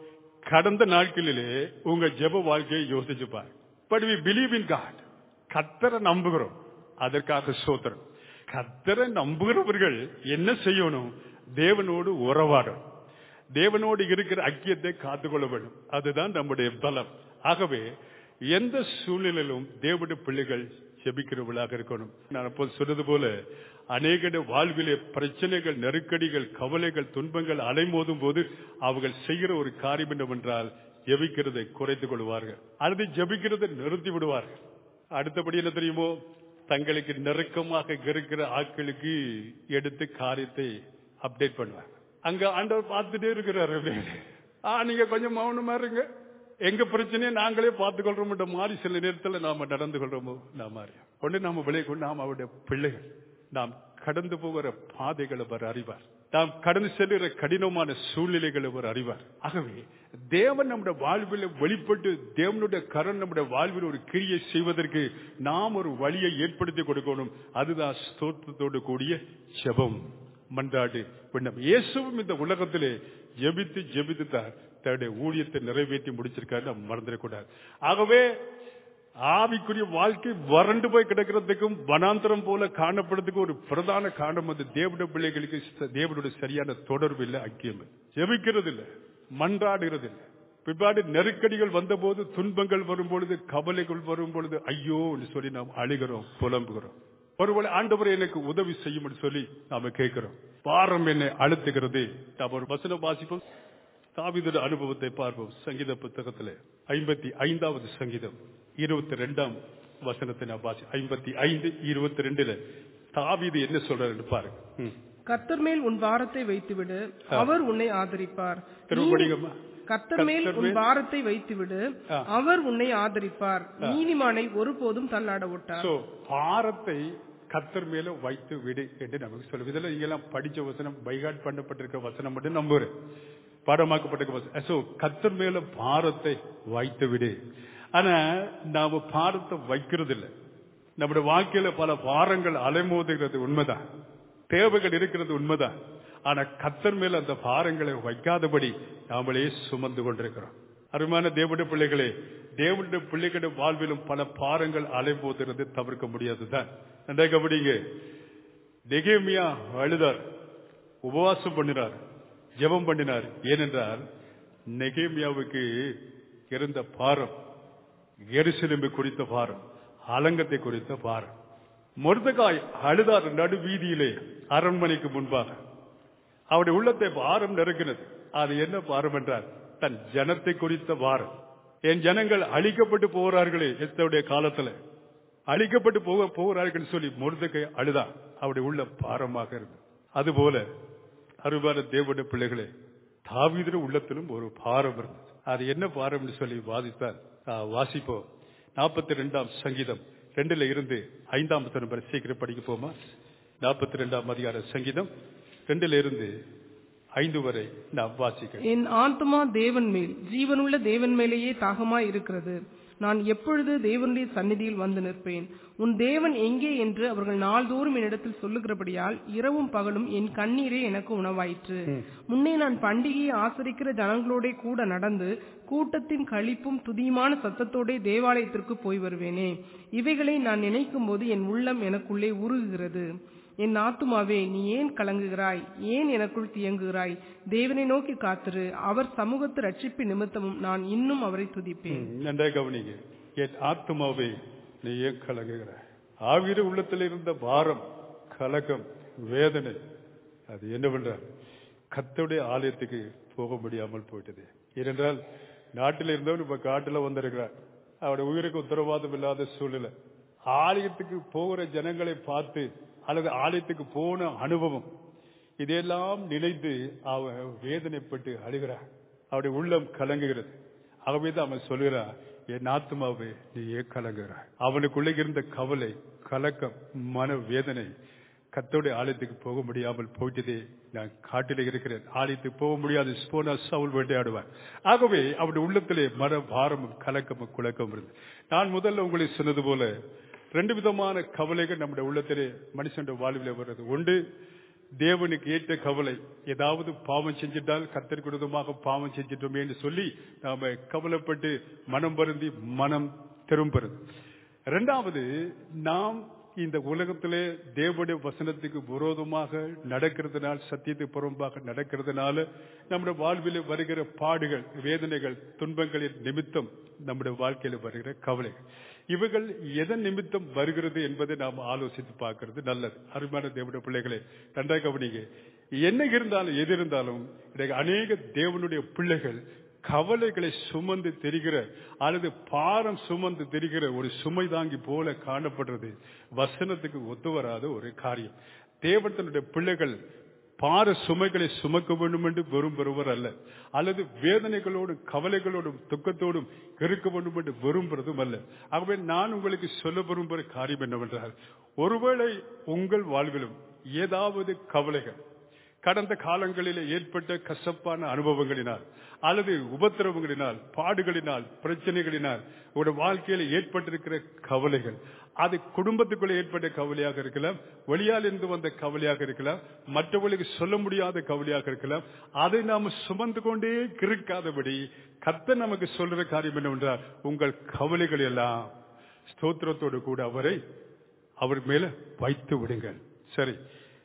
A: கடந்த நாட்களிலே உங்க ஜெப வாழ்க்கையை யோசிச்சு பாருங்க but we believe in God கத்தரை நம்புகிறோம் அதற்காக சோத்திரம் கத்தரை நம்புகிறவர்கள் என்ன செய்யணும் தேவனோடு உறவாடணும் தேவனோடு இருக்கிற ஐக்கியத்தை காத்துக்கொள்ள வேண்டும் அதுதான் நம்முடைய பலம் ஆகவே எந்த சூழ்நிலையிலும் தேவனுடைய பிள்ளைகள் செபிக்கிறவர்களாக இருக்கணும் நான் அப்போது சொன்னது போல அநேக வாழ்விலே பிரச்சனைகள் நெருக்கடிகள் கவலைகள் துன்பங்கள் அலைமோதும் போது அவர்கள் செய்கிற ஒரு காரியம் என்னவென்றால் ஜெபிக்கிறதை குறைத்துக் கொள்வார்கள் அல்லது ஜெபிக்கிறதை நிறுத்தி விடுவார்கள் அடுத்தபடி என்ன தெரியுமோ தங்களுக்கு நெருக்கமாக இருக்கிற ஆட்களுக்கு எடுத்து காரியத்தை அப்டேட் பண்ணுவாங்க அங்க ஆண்டவர் பார்த்துட்டே இருக்கிறாரு ஆ நீங்க கொஞ்சம் மௌனமா இருங்க எங்க பிரச்சனையை நாங்களே பார்த்துக் கொள்றோம் மாறி சில நேரத்தில் நாம நடந்து கொள்றோமோ நாம் மாறி ஒன்று நாம விலை கொண்டு நாம் அவருடைய பிள்ளைகள் நாம் கடந்து போகிற பாதைகளை அவர் அறிவார் நாம் கடந்து செல்கிற கடினமான சூழ்நிலைகளை அவர் அறிவார் ஆகவே தேவன் நம்முடைய வாழ்வில் வெளிப்பட்டு தேவனுடைய கரண் நம்முடைய வாழ்வில் ஒரு கிரியை செய்வதற்கு நாம் ஒரு வழியை ஏற்படுத்தி கொடுக்கணும் அதுதான் ஸ்தோத்திரத்தோடு கூடிய ஜெபம் மன்றாடு விண்ணம் இயேசுவும் இந்த உலகத்திலே ஜெபித்து ஜெபித்து தான் தன்னுடைய ஊழியத்தை நிறைவேற்றி முடிச்சிருக்காரு நம்ம மறந்துடக்கூடாது ஆகவே ஆவிக்குரிய வாழ்க்கை வறண்டு போய் கிடக்கிறதுக்கும் வனாந்தரம் போல காணப்படுறதுக்கு ஒரு பிரதான காரணம் வந்து தேவனுடைய பிள்ளைகளுக்கு ச- தேவனுடைய சரியான தொடர்பு இல்லை ஐக்கியம் இல்லை. ஜெபிக்கிறது இல்லை மன்றாடுகிறது இல்லை பிற்பாடு நெருக்கடிகள் வந்தபோது துன்பங்கள் வரும்பொழுது கவலைகள் வரும் பொழுது ஐயோ என்று சொல்லி நாம் அழுகிறோம் புலம்புகிறோம் ஒருவேளை ஆண்டவர் எனக்கு உதவி செய்யும் சொல்லி நாம கேட்கிறோம் பாரம் என்னை அழுத்துகிறது நாம் ஒரு வசனம் வாசிப்போம் தாவீதுடைய அனுபவத்தை பார்ப்போம் சங்கீத புத்தகத்திலே ஐம்பத்தி ஐந்தாவது சங்கீதம் இருபத்தி ரெண்டாம் வசனத்தை நான் வாசி ஐம்பத்தி ஐந்து இருபத்தி ரெண்டுல தாவீது என்ன சொல்றாரு பாருங்க ம்.
B: கர்த்தர் மேல் உன் பாரத்தை வைத்துவிடு அவர் உன்னை ஆதரிப்பார்
A: திரும்ப படிங்கம்மா.
B: கர்த்தர் மேல்
A: கர்த்தர்
B: உன்
A: மேல்
B: பாரத்தை வைத்துவிடு
A: ஆ.
B: அவர் உன்னை ஆதரிப்பார் நீதிமானை ஒருபோதும் தள்ளாட விட்டார்
A: சோ பாரத்தை கத்தர் மேல வைத்து விடு என்று நமக்கு சொல்லும் இதுல நீங்க எல்லாம் படிச்ச வசனம் பைகாட் பண்ணப்பட்டிருக்க வசனம் மட்டும் நம்புறேன் பாடமாக்கப்பட்டிருக்க வசனம் சோ கத்தர் மேல பாரத்தை வைத்து விடு ஆனா நாம பாரத்தை வைக்கிறது இல்ல நம்முடைய வாழ்க்கையில பல பாரங்கள் அலைமோதுகிறது உண்மைதான் தேவைகள் இருக்கிறது உண்மைதான் ஆனா கத்தர் மேல அந்த பாரங்களை வைக்காதபடி நாமளே சுமந்து கொண்டிருக்கிறோம் அருமையான தேவனுடைய பிள்ளைகளே தேவனுடைய பிள்ளைகளுடைய வாழ்விலும் பல பாரங்கள் அலைபோதுறது தவிர்க்க முடியாதுதான் நன்றாக கவனிங்க நெகேமியா அழுதார் உபவாசம் பண்ணினார் ஜெபம் பண்ணினார் ஏனென்றால் நெகேமியாவுக்கு இருந்த பாரம் எருசலேமை குறித்த பாரம் அலங்கத்தை குறித்த பாரம் மொர்தகாய் அழுதார் நடு வீதியிலே அரண்மனைக்கு முன்பாக அவருடைய உள்ளத்தை பாரம் நெருங்கினது அது என்ன பாரம் என்றால் தன் ஜனத்தை குறித்த பாரம் என் ஜனங்கள் அழிக்கப்பட்டு போகிறார்களே எத்தனுடைய காலத்துல அழிக்கப்பட்டு போக போகிறார்கள் சொல்லி முருதகை அழுதா அவருடைய உள்ள பாரமாக இருந்தது அதுபோல அருவான தேவனுடைய பிள்ளைகளே தாவீதுடைய உள்ளத்திலும் ஒரு பாரம் இருந்தது அது என்ன பாரம்னு சொல்லி வாதித்தார் ஆ, வாசிப்போம் நாற்பத்தி ரெண்டாம் சங்கீதம் ரெண்டுல இருந்து ஐந்தாம் வசனம் வரை சீக்கிரம் படிக்க போமா நாற்பத்தி ரெண்டாம் அதிகார சங்கீதம் ரெண்டுல இருந்து ஐந்து வரை நாம் வாசிக்கிறோம்
B: என் ஆத்துமா தேவன் மேல் ஜீவனுள்ள தேவன் மேலேயே தாகமாய் இருக்கிறது நான் எப்பொழுது தேவனுடைய சந்நிதியில் வந்து நிற்பேன் உன் தேவன் எங்கே என்று அவர்கள் நாள்தோறும் என்னிடத்தில் சொல்லுகிறபடியால் இரவும் பகலும் என் கண்ணீரே எனக்கு உணவாயிற்று முன்னே நான் பண்டிகையை ஆசரிக்கிற ஜனங்களோட கூட நடந்து கூட்டத்தின் களிப்பும் துதியுமான சத்தத்தோடே தேவாலயத்திற்கு போய் வருவேனே இவைகளை நான் நினைக்கும் போது என் உள்ளம் எனக்குள்ளே உருகுகிறது என் ஆத்துமாவே நீ ஏன் கலங்குகிறாய் ஏன் எனக்குள் தியங்குகிறாய் தேவனை நோக்கி காத்திரு அவர் சமூகத்து ரட்சிப்பு நிமித்தமும் நான் இன்னும் அவரை துதிப்பேன்
A: ம், நன்றாக கவனிங்க என் ஆத்மாவே நீ ஏன் கலங்குகிறாய் ஆவிர உள்ளத்தில் இருந்த பாரம் கலக்கம் வேதனை அது என்ன பண்றார் கத்தோடைய ஆலயத்துக்கு போக முடியாமல் போயிட்டது ஏனென்றால் நாட்டில் இருந்தவன் இப்ப காட்டுல வந்திருக்கிறார் அவருடைய உயிருக்கு உத்தரவாதம் இல்லாத சூழ்நிலை ஆலயத்துக்கு போகிற ஜனங்களை பார்த்து அல்லது ஆலயத்துக்கு போன அனுபவம் இதையெல்லாம் நினைத்து அவன் வேதனைப்பட்டு அழுகிறான் அவருடைய உள்ளம் கலங்குகிறது ஆகவேதான் அவன் சொல்கிறான் என் ஆத்மாவே நீ ஏன் கலங்குகிறாய் அவனுக்குள்ளே இருந்த கவலை கலக்கம் மன வேதனை கத்தோடைய ஆலயத்துக்கு போக முடியாமல் போயிட்டதே நான் காட்டில இருக்கிறேன் ஆலயத்துக்கு போக முடியாது போனா சவுல் வேட்டையாடுவார் ஆகவே அவருடைய உள்ளத்திலே மன பாரமும் கலக்கமும் குழக்கமும் இருந்து நான் முதல்ல உங்களை சொன்னது போல ரெண்டு விதமான கவலைகள் நம்முடைய உள்ளத்திலே மனுஷனுடைய வாழ்வில் வருது ஒன்று தேவனுக்கு ஏற்ற கவலை ஏதாவது பாவம் செஞ்சிட்டால் கத்தருக்கு விரோதமாக பாவம் செஞ்சிட்டோமே என்று சொல்லி நாம கவலைப்பட்டு மனம் வருந்தி மனம் திரும்புறது இரண்டாவது நாம் இந்த உலகத்திலே தேவனுடைய வசனத்துக்கு விரோதமாக நடக்கிறதுனால் சத்தியத்துக்கு புறம்பாக நடக்கிறதுனால நம்முடைய வாழ்வில் வருகிற பாடுகள் வேதனைகள் துன்பங்களின் நிமித்தம் நம்முடைய வாழ்க்கையில் வருகிற கவலைகள் இவைகள் எதன் நிமித்தம் வருகிறது என்பதை நாம் ஆலோசித்து பார்க்கிறது நல்லது அருமையான தேவனுடைய பிள்ளைகளே நன்றாக கவனிங்க என்ன இருந்தாலும் எது இருந்தாலும் இன்றைக்கு அநேக தேவனுடைய பிள்ளைகள் கவலைகளை சுமந்து தெரிகிற அல்லது பாரம் சுமந்து தெரிகிற ஒரு சுமை தாங்கி போல காணப்படுறது வசனத்துக்கு ஒத்து வராத ஒரு காரியம் தேவன் தன்னுடைய பிள்ளைகள் பார சுமைகளை சுமக்க வேண்டும் என்று விரும்புகிறவர் அல்ல அல்லது வேதனைகளோடும் கவலைகளோடும் துக்கத்தோடும் இருக்க வேண்டும் என்று விரும்புறதும் அல்ல ஆகவே நான் உங்களுக்கு சொல்ல விரும்புகிற காரியம் என்னவென்றால் ஒருவேளை உங்கள் வாழ்விலும் ஏதாவது கவலைகள் கடந்த காலங்களில் ஏற்பட்ட கசப்பான அனுபவங்களினால் அல்லது உபத்திரவங்களினால் பாடுகளினால் பிரச்சனைகளினால் ஒரு வாழ்க்கையில் ஏற்பட்டிருக்கிற கவலைகள் அது குடும்பத்துக்குள்ள ஏற்பட்ட கவலையாக இருக்கலாம் வெளியால் இருந்து வந்த கவலையாக இருக்கலாம் மற்றவர்களுக்கு சொல்ல முடியாத கவலையாக இருக்கலாம் அதை நாம் சுமந்து கொண்டே கிருக்காதபடி கத்த நமக்கு சொல்ற காரியம் என்னவென்றால் உங்கள் கவலைகள் எல்லாம் ஸ்தோத்திரத்தோடு கூட அவரை அவர் மேல வைத்து விடுங்கள் சரி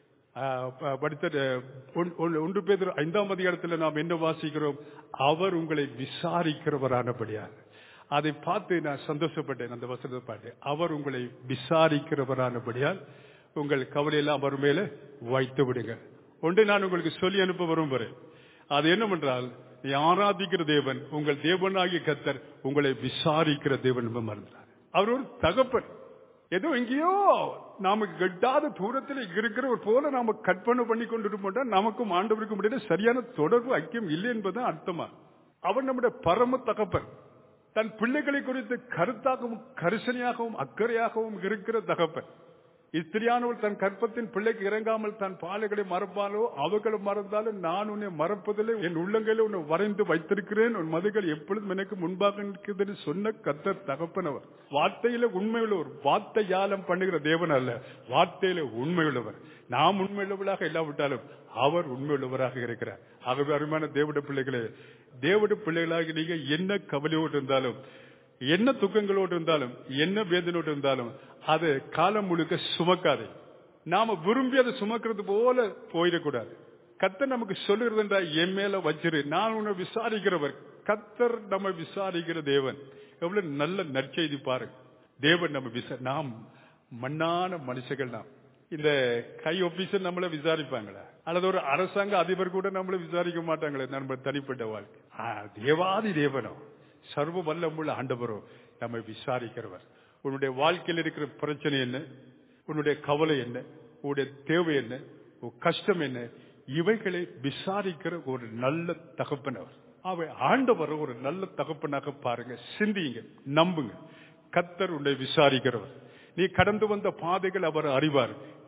A: படித்த ஒன்று பேர் ஐந்தாம் அதிகாரத்தில் நாம் என்ன வாசிக்கிறோம் அவர் உங்களை விசாரிக்கிறவரானபடியார் அதை பார்த்து நான் சந்தோஷப்பட்டேன் அந்த வசனத்தை பார்த்து அவர் உங்களை விசாரிக்கிறவரானபடியால் உங்கள் கவலையெல்லாம் அவர் மேல வைத்து விடுங்க ஒன்றை நான் உங்களுக்கு சொல்லி அனுப்ப விரும்புகிறேன் அது என்னவென்றால் நீ ஆராதிக்கிற தேவன் உங்கள் தேவனாகிய கத்தர் உங்களை விசாரிக்கிற தேவன் மறந்தார் அவர் ஒரு தகப்பன் ஏதோ எங்கேயோ நமக்கு கெட்டாத தூரத்தில் இருக்கிற ஒரு போல நாம கற்பனை பண்ணி கொண்டு நமக்கும் ஆண்டவருக்கும் இடையில சரியான தொடர்பு ஐக்கியம் இல்லை என்பதுதான் அர்த்தமா அவர் நம்முடைய பரம தகப்பன் தன் பிள்ளைகளை குறித்து கருத்தாகவும் கரிசனையாகவும் அக்கறையாகவும் இருக்கிற தகப்பன் இஸ்திரியானவள் தன் கற்பத்தின் பிள்ளைக்கு இறங்காமல் தன் பாலைகளை மறப்பாலோ அவர்களை மறந்தாலும் நான் உன்னை மறப்பதில்லை என் உள்ளங்கையில உன்னை வரைந்து வைத்திருக்கிறேன் உன் மதுகள் எப்பொழுதும் எனக்கு முன்பாக நிற்கிறது சொன்ன கத்தர் தகப்பனவர் வார்த்தையில உண்மையுள்ளவர் வார்த்தை யாலம் பண்ணுகிற தேவன் அல்ல வார்த்தையில உண்மையுள்ளவர் நாம் உண்மையுள்ளவர்களாக இல்லாவிட்டாலும் அவர் உண்மையுள்ளவராக இருக்கிறார் ஆகவே அருமையான தேவட பிள்ளைகளே தேவட பிள்ளைகளாக நீங்க என்ன கவலையோடு இருந்தாலும் என்ன துக்கங்களோடு இருந்தாலும் என்ன வேதனோடு இருந்தாலும் அது காலம் முழுக்க சுமக்காது நாம விரும்பி அதை சுமக்கிறது போல போயிடக்கூடாது கத்தர் நமக்கு சொல்லுகிறது என் மேல வச்சிரு நான் உன்னை விசாரிக்கிறவர் கத்தர் நம்ம விசாரிக்கிற தேவன் எவ்வளவு நல்ல நற்செய்தி பாருங்க தேவன் நம்ம விசா நாம் மண்ணான மனுஷர்கள் நாம் இந்த கை ஆபீசர் நம்மள விசாரிப்பாங்களா அல்லது ஒரு அரசாங்க அதிபர் கூட நம்மள விசாரிக்க மாட்டாங்களே நம்ம தனிப்பட்ட வாழ்க்கை தேவாதி தேவனோ சர்வ வல்லமுள்ள ஆண்டவரோ நம்மை விசாரிக்கிறவர் உன்னுடைய வாழ்க்கையில் இருக்கிற பிரச்சனை என்ன உன்னுடைய கவலை என்ன உன்னுடைய தேவை என்ன உன் கஷ்டம் என்ன இவைகளை விசாரிக்கிற ஒரு நல்ல தகப்பனவர் அவை ஆண்டவர் ஒரு நல்ல தகப்பனாக பாருங்க சிந்தியுங்க நம்புங்க கத்தர் உன்னை விசாரிக்கிறவர் நீ கடந்து வந்த பாதைகள் அவர் அறிவார்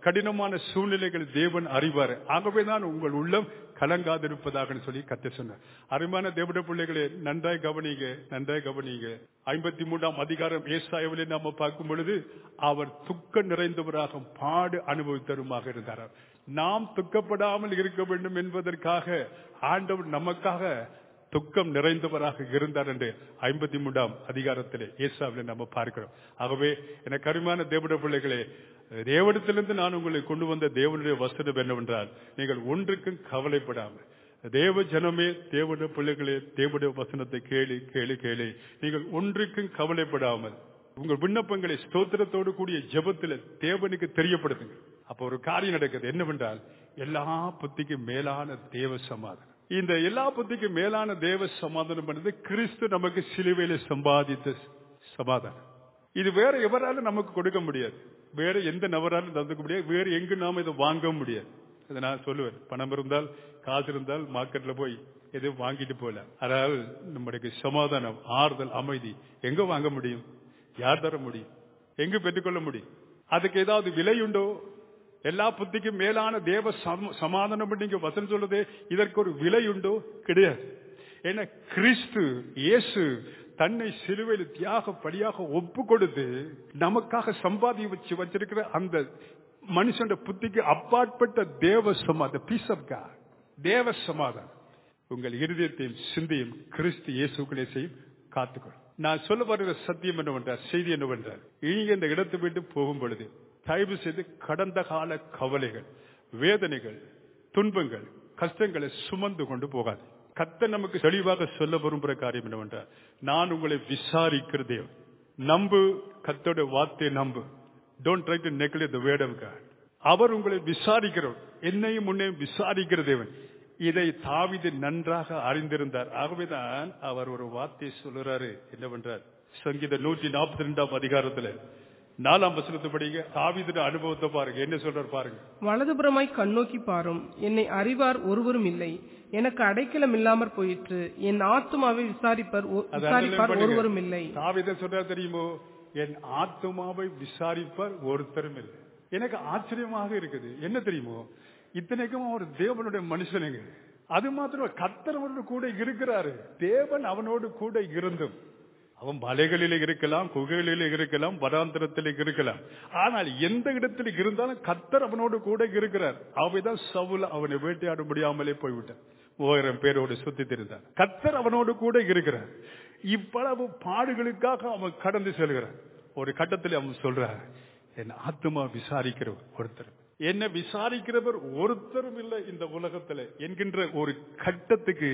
A: கடினமான சூழ்நிலைகள் தேவன் அறிவார் ஆகவேதான் உங்கள் உள்ளம் கலங்காதிருப்பதாக சொல்லி கத்த சொன்னார் அருமையான தேவட பிள்ளைகளே நன்றாய் கவனிங்க நன்றாய் கவனிங்க ஐம்பத்தி மூன்றாம் அதிகாரம் ஏசாயவிலே நாம பார்க்கும் பொழுது அவர் துக்க நிறைந்தவராக பாடு அனுபவித்தருமாக இருந்தார் நாம் துக்கப்படாமல் இருக்க வேண்டும் என்பதற்காக ஆண்டவர் நமக்காக துக்கம் நிறைந்தவராக இருந்தார் என்று ஐம்பத்தி மூன்றாம் அதிகாரத்திலே ஏசாவிலே நம்ம பார்க்கிறோம் ஆகவே எனக்கு அருமையான தேவட பிள்ளைகளே தேவனத்திலிருந்து நான் உங்களை கொண்டு வந்த தேவனுடைய வசனம் என்னவென்றால் நீங்கள் ஒன்றுக்கும் கவலைப்படாமல் தேவ ஜனமே தேவனுடைய பிள்ளைகளே தேவனுடைய வசனத்தை கேளு கேளு கேளு நீங்கள் ஒன்றுக்கும் கவலைப்படாமல் உங்கள் விண்ணப்பங்களை ஸ்தோத்திரத்தோடு கூடிய ஜெபத்தில் தேவனுக்கு தெரியப்படுத்துங்க அப்ப ஒரு காரியம் நடக்குது என்னவென்றால் எல்லா புத்திக்கும் மேலான தேவ சமாதானம் இந்த எல்லா புத்திக்கும் மேலான தேவ சமாதானம் பண்ணது கிறிஸ்து நமக்கு சிலுவையில சம்பாதித்த சமாதானம் இது வேற எவராலும் நமக்கு கொடுக்க முடியாது வேற எந்த நபராலும் தந்துக்க முடியாது வேற எங்கு நாம இதை வாங்க முடியாது இதை நான் சொல்லுவேன் பணம் இருந்தால் காசு இருந்தால் மார்க்கெட்ல போய் எதுவும் வாங்கிட்டு போல அதாவது நம்மளுக்கு சமாதானம் ஆறுதல் அமைதி எங்க வாங்க முடியும் யார் தர முடியும் எங்கு பெற்றுக்கொள்ள முடியும் அதுக்கு ஏதாவது விலை உண்டோ எல்லா புத்திக்கும் மேலான தேவ சம- சமாதானம் நீங்க வசனம் சொல்லுதே இதற்கு ஒரு விலை உண்டோ கிடையாது ஏன்னா கிறிஸ்து இயேசு தன்னை சிலுவையில் தியாக படியாக ஒப்பு கொடுத்து நமக்காக சம்பாதி வச்சு வச்சிருக்கிற அந்த மனுஷன் புத்திக்கு அப்பாற்பட்ட தேவ சமாதானம் பீஸ் ஆஃப் காட் தேவ சமாதானம் உங்கள் இருதயத்தையும் சிந்தையும் கிறிஸ்து இயேசுக்களே செய்யும் காத்துக்கொள் நான் சொல்ல வருகிற சத்தியம் என்னவென்றால் செய்தி என்னவென்றால் நீங்க இந்த இடத்தை விட்டு போகும் பொழுது தயவு செய்து கடந்த கால கவலைகள் வேதனைகள் துன்பங்கள் கஷ்டங்களை சுமந்து கொண்டு போகாது கத்த நமக்கு தெளிவாக சொல்ல விரும்புகிற காரியம் என்னவென்றால் நான் உங்களை விசாரிக்கிற தேவன் நம்பு கத்தோட வார்த்தை நம்பு don't try to neglect the word of God அவர் உங்களை விசாரிக்கிறவர் என்னையும் முன்னையும் விசாரிக்கிற தேவன் இதை தாவிது நன்றாக அறிந்திருந்தார் ஆகவேதான் அவர் ஒரு வார்த்தை சொல்லுறாரு என்னவென்றார் சங்கீத நூற்றி நாற்பத்தி ரெண்டாம் அதிகாரத்துல நாலாம் வசனத்தை படிங்க தாவிதுட அனுபவத்தை பாருங்க என்ன சொல்றாரு பாருங்க
B: வலதுபுறமாய் கண்ணோக்கி பாரும் என்னை அறிவார் ஒருவரும் இல்லை எனக்கு அடைக்கலம் இல்லாமற் போயிற்று என் ஆத்துமாவை விசாரிப்பர் ஒ-
A: அதை
B: விசாரிப்பார்
A: underline பண்ணுங்க.
B: ஒருவரும் இல்லை
A: தாவீது சொல்றாரு தெரியுமோ என் ஆத்துமாவை விசாரிப்பார் ஒருத்தரும் இல்லை எனக்கு ஆச்சரியமாக இருக்குது என்ன தெரியுமோ இத்தனைக்கும் அவர் தேவனுடைய மனுஷனுங்க அது மாத்திரம் கர்த்தர் அவனோடு கூட இருக்கிறாரு தேவன் அவனோடு கூட இருந்தும் அவன் மலைகளிலே இருக்கலாம் குகைகளிலே இருக்கலாம் வராந்திரத்திலே இருக்கலாம் ஆனால் எந்த இடத்தில் இருந்தாலும் கர்த்தர் அவனோடு கூட இருக்கிறார் அவைதான் சவுல அவனை வேட்டையாட முடியாமலே போய்விட்டான் மூவாயிரம் பேரோடு சுத்தி திரிந்தார் கர்த்தர் அவனோடு கூட இருக்கிறார் இவ்வளவு பாடுகளுக்காக அவன் கடந்து செல்கிறான் ஒரு கட்டத்தில் அவன் சொல்றார் என் ஆத்மா விசாரிக்கிற ஒருத்தர் என்ன விசாரிக்கிறவர் ஒருத்தரும் இல்லை இந்த உலகத்துல என்கின்ற ஒரு கட்டத்துக்கு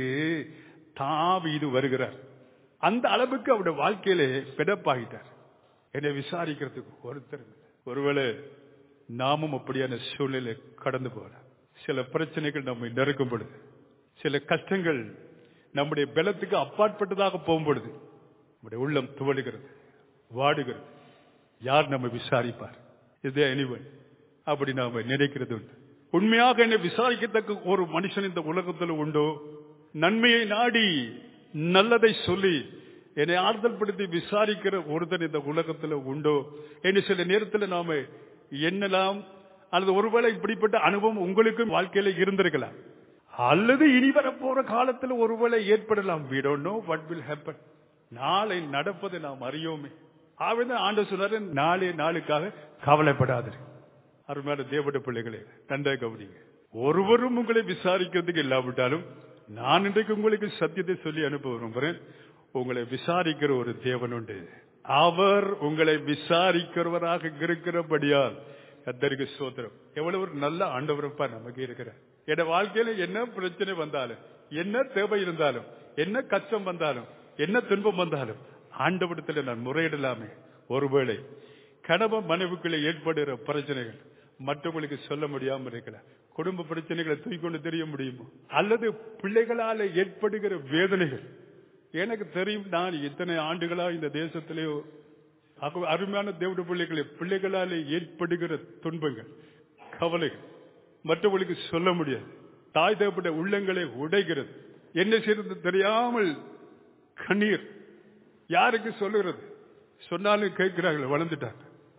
A: தாவீது வருகிறார் அந்த அளவுக்கு அவருடைய வாழ்க்கையிலே பிடப்பாகிட்டார் என்னை விசாரிக்கிறதுக்கு ஒருத்தர் இல்லை. ஒருவேளை நாமும் அப்படியான சூழ்நிலை கடந்து போகலாம் சில பிரச்சனைகள் நம்மை நெருக்கும் பொழுது சில கஷ்டங்கள் நம்முடைய பலத்துக்கு அப்பாற்பட்டதாக போகும் பொழுது நம்முடைய உள்ளம் துவழுகிறது வாடுகிறது யார் நம்ம விசாரிப்பார் இது எனிவன் அப்படி நாம நினைக்கிறது உண்டு உண்மையாக என்னை விசாரிக்கத்தக்க ஒரு மனுஷன் இந்த உலகத்தில் உண்டோ நன்மையை நாடி நல்லதை சொல்லி என்னை ஆறுதல் படுத்தி விசாரிக்கிற ஒருத்தன் இந்த உலகத்தில் உண்டோ என்று சில நேரத்தில் நாம எண்ணலாம் அல்லது ஒருவேளை இப்படிப்பட்ட அனுபவம் உங்களுக்கும் வாழ்க்கையில இருந்திருக்கலாம் அல்லது இனி வரப்போற காலத்தில் ஒருவேளை ஏற்படலாம் we don't know what will happen நாளை நடப்பதை நாம் அறியோமே ஆவது ஆண்டு சொன்னாரு நாளே நாளுக்காக கவலைப்படாதீர்கள் அருமையான தேவட பிள்ளைகளே நன்றாக கவனிங்க ஒருவரும் உங்களை விசாரிக்கிறதுக்கு இல்லாவிட்டாலும் நான் இன்றைக்கு உங்களுக்கு சத்தியத்தை சொல்லி அனுப்ப விரும்புகிறேன் உங்களை விசாரிக்கிற ஒரு தேவன் உண்டு அவர் உங்களை விசாரிக்கிறவராக இருக்கிறபடியால் கத்தருக்கு சோத்திரம் எவ்வளவு ஒரு நல்ல ஆண்டவரப்பா நமக்கு இருக்கிறார் என் வாழ்க்கையில என்ன பிரச்சனை வந்தாலும் என்ன தேவை இருந்தாலும் என்ன கஷ்டம் வந்தாலும் என்ன துன்பம் வந்தாலும் ஆண்டவடத்துல நான் முறையிடலாமே ஒருவேளை கணவன் மனைவிக்குள்ள ஏற்படுகிற பிரச்சனைகள் மற்றவங்களுக்கு சொல்ல முடியாம இருக்கலாம் குடும்ப பிரச்சனைகளை தூக்கிக்கொண்டு தெரிய முடியுமோ அல்லது பிள்ளைகளால ஏற்படுகிற வேதனைகள் எனக்கு தெரியும் நான் இத்தனை ஆண்டுகளா இந்த தேசத்திலேயோ அக- அருமையான தேவட பிள்ளைகளை பிள்ளைகளால ஏற்படுகிற துன்பங்கள் கவலைகள் மற்றவர்களுக்கு சொல்ல முடியாது தாய் தேவப்பட்ட உள்ளங்களை உடைகிறது என்ன செய்யறது தெரியாமல் கண்ணீர் யாருக்கு சொல்லுகிறது சொன்னாலும் கேட்கிறார்கள் வளர்ந்துட்டாங்க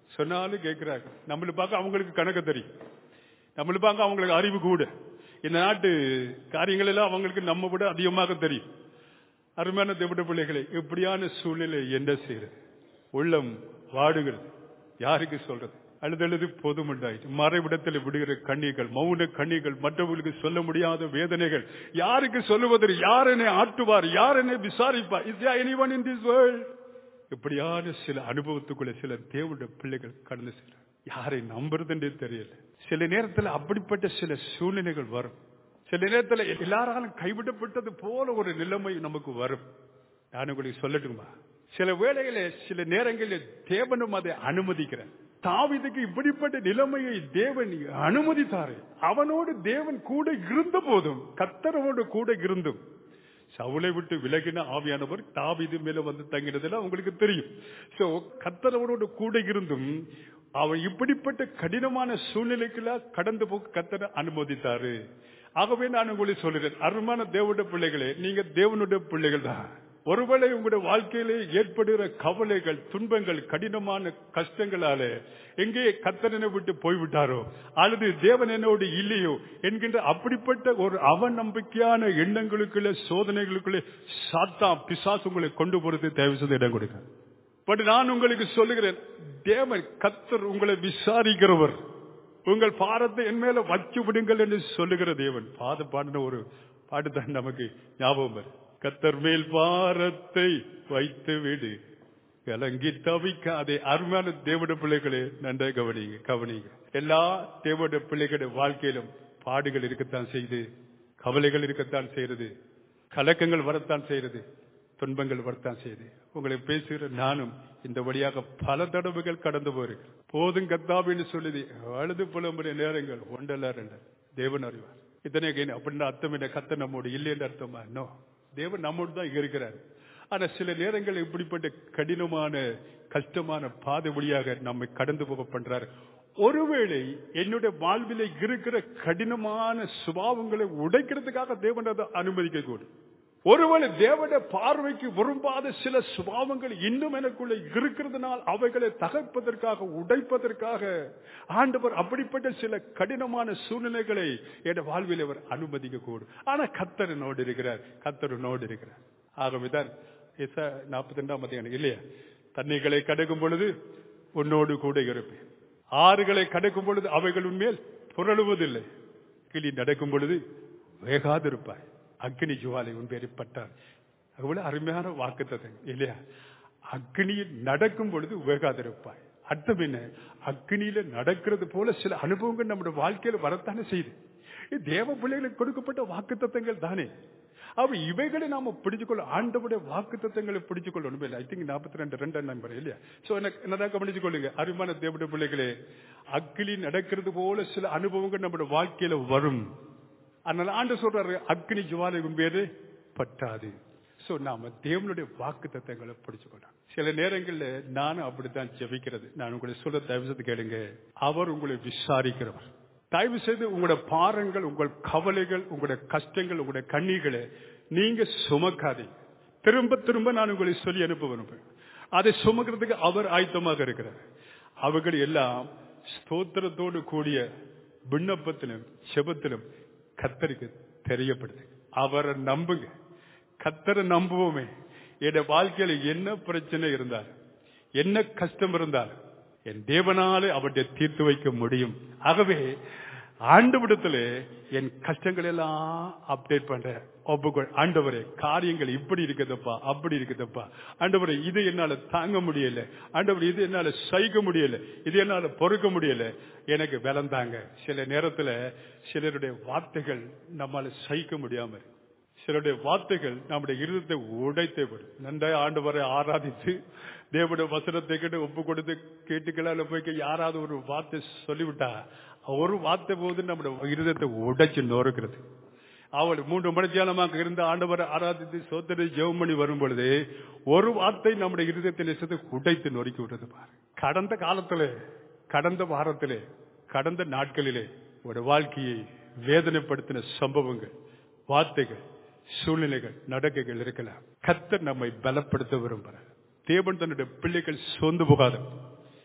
A: சொன்னாலும் கேட்கிறாங்க நம்மளை பார்க்க அவங்களுக்கு கணக்கு தெரியும் நம்மளை பார்க்க அவங்களுக்கு அறிவு கூட இந்த நாட்டு காரியங்கள் எல்லாம் அவங்களுக்கு நம்ம விட அதிகமாக தெரியும் அருமையான தேவட பிள்ளைகளை இப்படியான சூழ்நிலை என்ன செய்யறது உள்ளம் வாடுகிறது யாருக்கு சொல்றது அழுதழுது போதுமுண்டாயிற்று மறைவிடத்தில் விடுகிற கண்ணீர்கள் மௌன கண்ணீர்கள் மற்றவர்களுக்கு சொல்ல முடியாத வேதனைகள் யாருக்கு சொல்லுவதற்கு யார் என்னை ஆட்டுவார் யார் என்னை விசாரிப்பார் is anyone in this world இப்படியான சில அனுபவத்துக்குள்ள சில தேவனுடைய பிள்ளைகள் கடந்து செல்ல யாரை நம்புறதுன்றே தெரியல சில நேரத்தில் அப்படிப்பட்ட சில சூழ்நிலைகள் வரும் சில நேரத்தில் எல்லாராலும் கைவிடப்பட்டது போல ஒரு நிலைமை நமக்கு வரும் நான் உங்களுக்கு சொல்லட்டுமா சில வேளைகளில் சில நேரங்களில் தேவனும் அதை அனுமதிக்கிறார் தாவிதுக்கு இப்படிப்பட்ட நிலைமையை தேவன் அனுமதித்தாரு அவனோடு தேவன் கூட இருந்த போதும் கத்தரவோடு கூட இருந்தும் சவுளை விட்டு விலகின ஆவியானவர் தாவிது மேல வந்து தங்கினதுல உங்களுக்கு தெரியும் சோ கத்தரவரோடு கூட இருந்தும் அவன் இப்படிப்பட்ட கடினமான சூழ்நிலைக்குள்ள கடந்து போக கத்தரை அனுமதித்தாரு ஆகவே நான் உங்களுக்கு சொல்கிறேன் அருமான தேவனுடைய பிள்ளைகளே நீங்க தேவனுடைய பிள்ளைகள் தான் ஒருவேளை உங்களுடைய வாழ்க்கையிலே ஏற்படுகிற கவலைகள் துன்பங்கள் கடினமான கஷ்டங்களால எங்கே கத்தரனை விட்டு போய்விட்டாரோ அல்லது தேவன் என்னோடு இல்லையோ என்கின்ற அப்படிப்பட்ட ஒரு அவநம்பிக்கையான எண்ணங்களுக்குள்ள சோதனைகளுக்குள்ளே சாத்தா பிசாசு உங்களை கொண்டு போறது தயவு செய்து இடம் கொடுக்க பட் நான் உங்களுக்கு சொல்லுகிறேன் தேவன் கத்தர் உங்களை விசாரிக்கிறவர் உங்கள் பாரத்தை என் மேல வச்சு விடுங்கள் என்று சொல்லுகிற தேவன் பாத பாடின ஒரு பாட்டு தான் நமக்கு ஞாபகம் வரும் கத்தர் மேல் பாரத்தை வைத்து விடு கலங்கி தவிக்காதே அருமையான தேவட பிள்ளைகளே நன்றாக கவனிங்க கவனிங்க எல்லா தேவட பிள்ளைகளுடைய வாழ்க்கையிலும் பாடுகள் இருக்கத்தான் செய்து கவலைகள் இருக்கத்தான் செய்யறது கலக்கங்கள் வரத்தான் செய்யறது துன்பங்கள் வரத்தான் செய்து உங்களை பேசுகிற நானும் இந்த வழியாக பல தடவைகள் கடந்து போறேன் போதும் கத்தாபின்னு சொல்லுது அழுது புலம்புற நேரங்கள் ஒன்றல்ல ரெண்டு தேவன் அறிவார் இத்தனை அப்படின்னா அர்த்தம் என்ன கத்த நம்மோடு இல்லைன்னு அர்த்தமா நோ தேவன் நம்மோடு தான் இருக்கிறார் ஆனா சில நேரங்கள் இப்படிப்பட்ட கடினமான கஷ்டமான பாதை வழியாக நம்மை கடந்து போக பண்றாரு ஒருவேளை என்னுடைய வாழ்வில இருக்கிற கடினமான சுபாவங்களை உடைக்கிறதுக்காக தேவன் அதை அனுமதிக்க கூடும் ஒருவேளை தேவனுடைய பார்வைக்கு விரும்பாத சில சுபாவங்கள் இன்னும் எனக்குள்ள இருக்கிறதுனால் அவைகளை தகர்ப்பதற்காக உடைப்பதற்காக ஆண்டவர் அப்படிப்பட்ட சில கடினமான சூழ்நிலைகளை என் வாழ்வில் அவர் அனுமதிக்க கூடும் ஆனா கத்தரனோடு இருக்கிறார் கத்தரனோடு இருக்கிறார் ஆகவேதான் நாற்பத்தி ரெண்டாம் மதியம் இல்லையா தண்ணிகளை கடக்கும் பொழுது உன்னோடு கூட இருப்பேன் ஆறுகளை கடக்கும் பொழுது அவைகள் உண்மையில் புரளுவதில்லை கிளி நடக்கும் பொழுது வேகாதிருப்பாய் அக்னி ஜுவாலை உன் பேரை பட்டார் அவ்வளவு அருமையான வாக்கு இல்லையா அக்னியில் நடக்கும் பொழுது வேகாதிருப்பாய் அர்த்தம் என்ன அக்னியில நடக்கிறது போல சில அனுபவங்கள் நம்முடைய வாழ்க்கையில வரத்தானே செய்யுது இது தேவ பிள்ளைகளுக்கு கொடுக்கப்பட்ட வாக்கு தத்தங்கள் தானே அவ இவைகளை நாம பிடிச்சுக்கொள்ள ஆண்டவுடைய வாக்கு தத்தங்களை பிடிச்சுக்கொள்ளணும் இல்லை ஐ திங்க் நாற்பத்தி ரெண்டு ரெண்டு நம்பர் இல்லையா சோ எனக்கு என்னதான் கவனிச்சு கொள்ளுங்க அருமான தேவடைய பிள்ளைகளே அக்கிலி நடக்கிறது போல சில அனுபவங்கள் நம்முடைய வாழ்க்கையில வரும் அதனால ஆண்டு சொல்றாரு அக்னி ஜுவாலை பேரு பட்டாது சோ நாம தேவனுடைய வாக்கு தத்தங்களை பிடிச்சுக்கொள்ளலாம் சில நேரங்கள்ல நானும் அப்படித்தான் ஜெபிக்கிறது நான் உங்களை சொல்ல தயவு செய்து கேளுங்க அவர் உங்களை விசாரிக்கிறவர் தயவு செய்து உங்களோட பாரங்கள் உங்கள் கவலைகள் உங்களுடைய கஷ்டங்கள் உங்களுடைய கண்ணீர்களை நீங்க சுமக்காதீங்க திரும்ப திரும்ப நான் உங்களை சொல்லி அனுப்ப விரும்புகிறேன் அதை சுமக்கிறதுக்கு அவர் ஆயத்தமாக இருக்கிறார் அவர்கள் எல்லாம் ஸ்தோத்திரத்தோடு கூடிய விண்ணப்பத்திலும் செபத்திலும் கத்தருக்கு தெரியப்படுது அவரை நம்புங்க கத்தரை நம்புவோமே என் வாழ்க்கையில என்ன பிரச்சனை இருந்தால் என்ன கஷ்டம் இருந்தால் என் தேவனாலே அவற்றை தீர்த்து வைக்க முடியும் ஆகவே ஆண்டு விடத்துல என் கஷ்டங்கள் எல்லாம் அப்டேட் பண்ற ஒப்புக்கொள் ஆண்டவரே காரியங்கள் இப்படி இருக்குதுப்பா அப்படி இருக்குதுப்பா ஆண்டவரே இது என்னால தாங்க முடியல ஆண்டவர் இது என்னால சகிக்க முடியல இது என்னால பொறுக்க முடியல எனக்கு விளந்தாங்க சில நேரத்துல சிலருடைய வார்த்தைகள் நம்மால சகிக்க முடியாம இருக்கு சிலருடைய வார்த்தைகள் நம்முடைய இருதத்தை உடைத்தே விடும் நன்றாய் ஆண்டவரை ஆராதித்து தேவனுடைய வசனத்தை கேட்டு ஒப்பு கொடுத்து கேட்டுக்கலால போய் யாராவது ஒரு வார்த்தை சொல்லிவிட்டா ஒரு வார்த்தை போது நம்முடைய இருதத்தை உடைச்சு நோறுக்கிறது அவள் மூன்று மணித்தியாலமாக இருந்த ஆண்டவரை ஆராதித்து சோத்தரை ஜெவம் பண்ணி வரும் பொழுது ஒரு வார்த்தை நம்முடைய இருதயத்தை நேசத்தை உடைத்து நொறுக்கி விடுறது பாரு கடந்த காலத்துல கடந்த வாரத்திலே கடந்த நாட்களிலே ஒரு வாழ்க்கையை வேதனைப்படுத்தின சம்பவங்கள் வார்த்தைகள் சூழ்நிலைகள் நடக்கைகள் இருக்கலாம் கத்தர் நம்மை பலப்படுத்த விரும்புகிறார் தேவன் தன்னுடைய பிள்ளைகள் சொந்து போகாத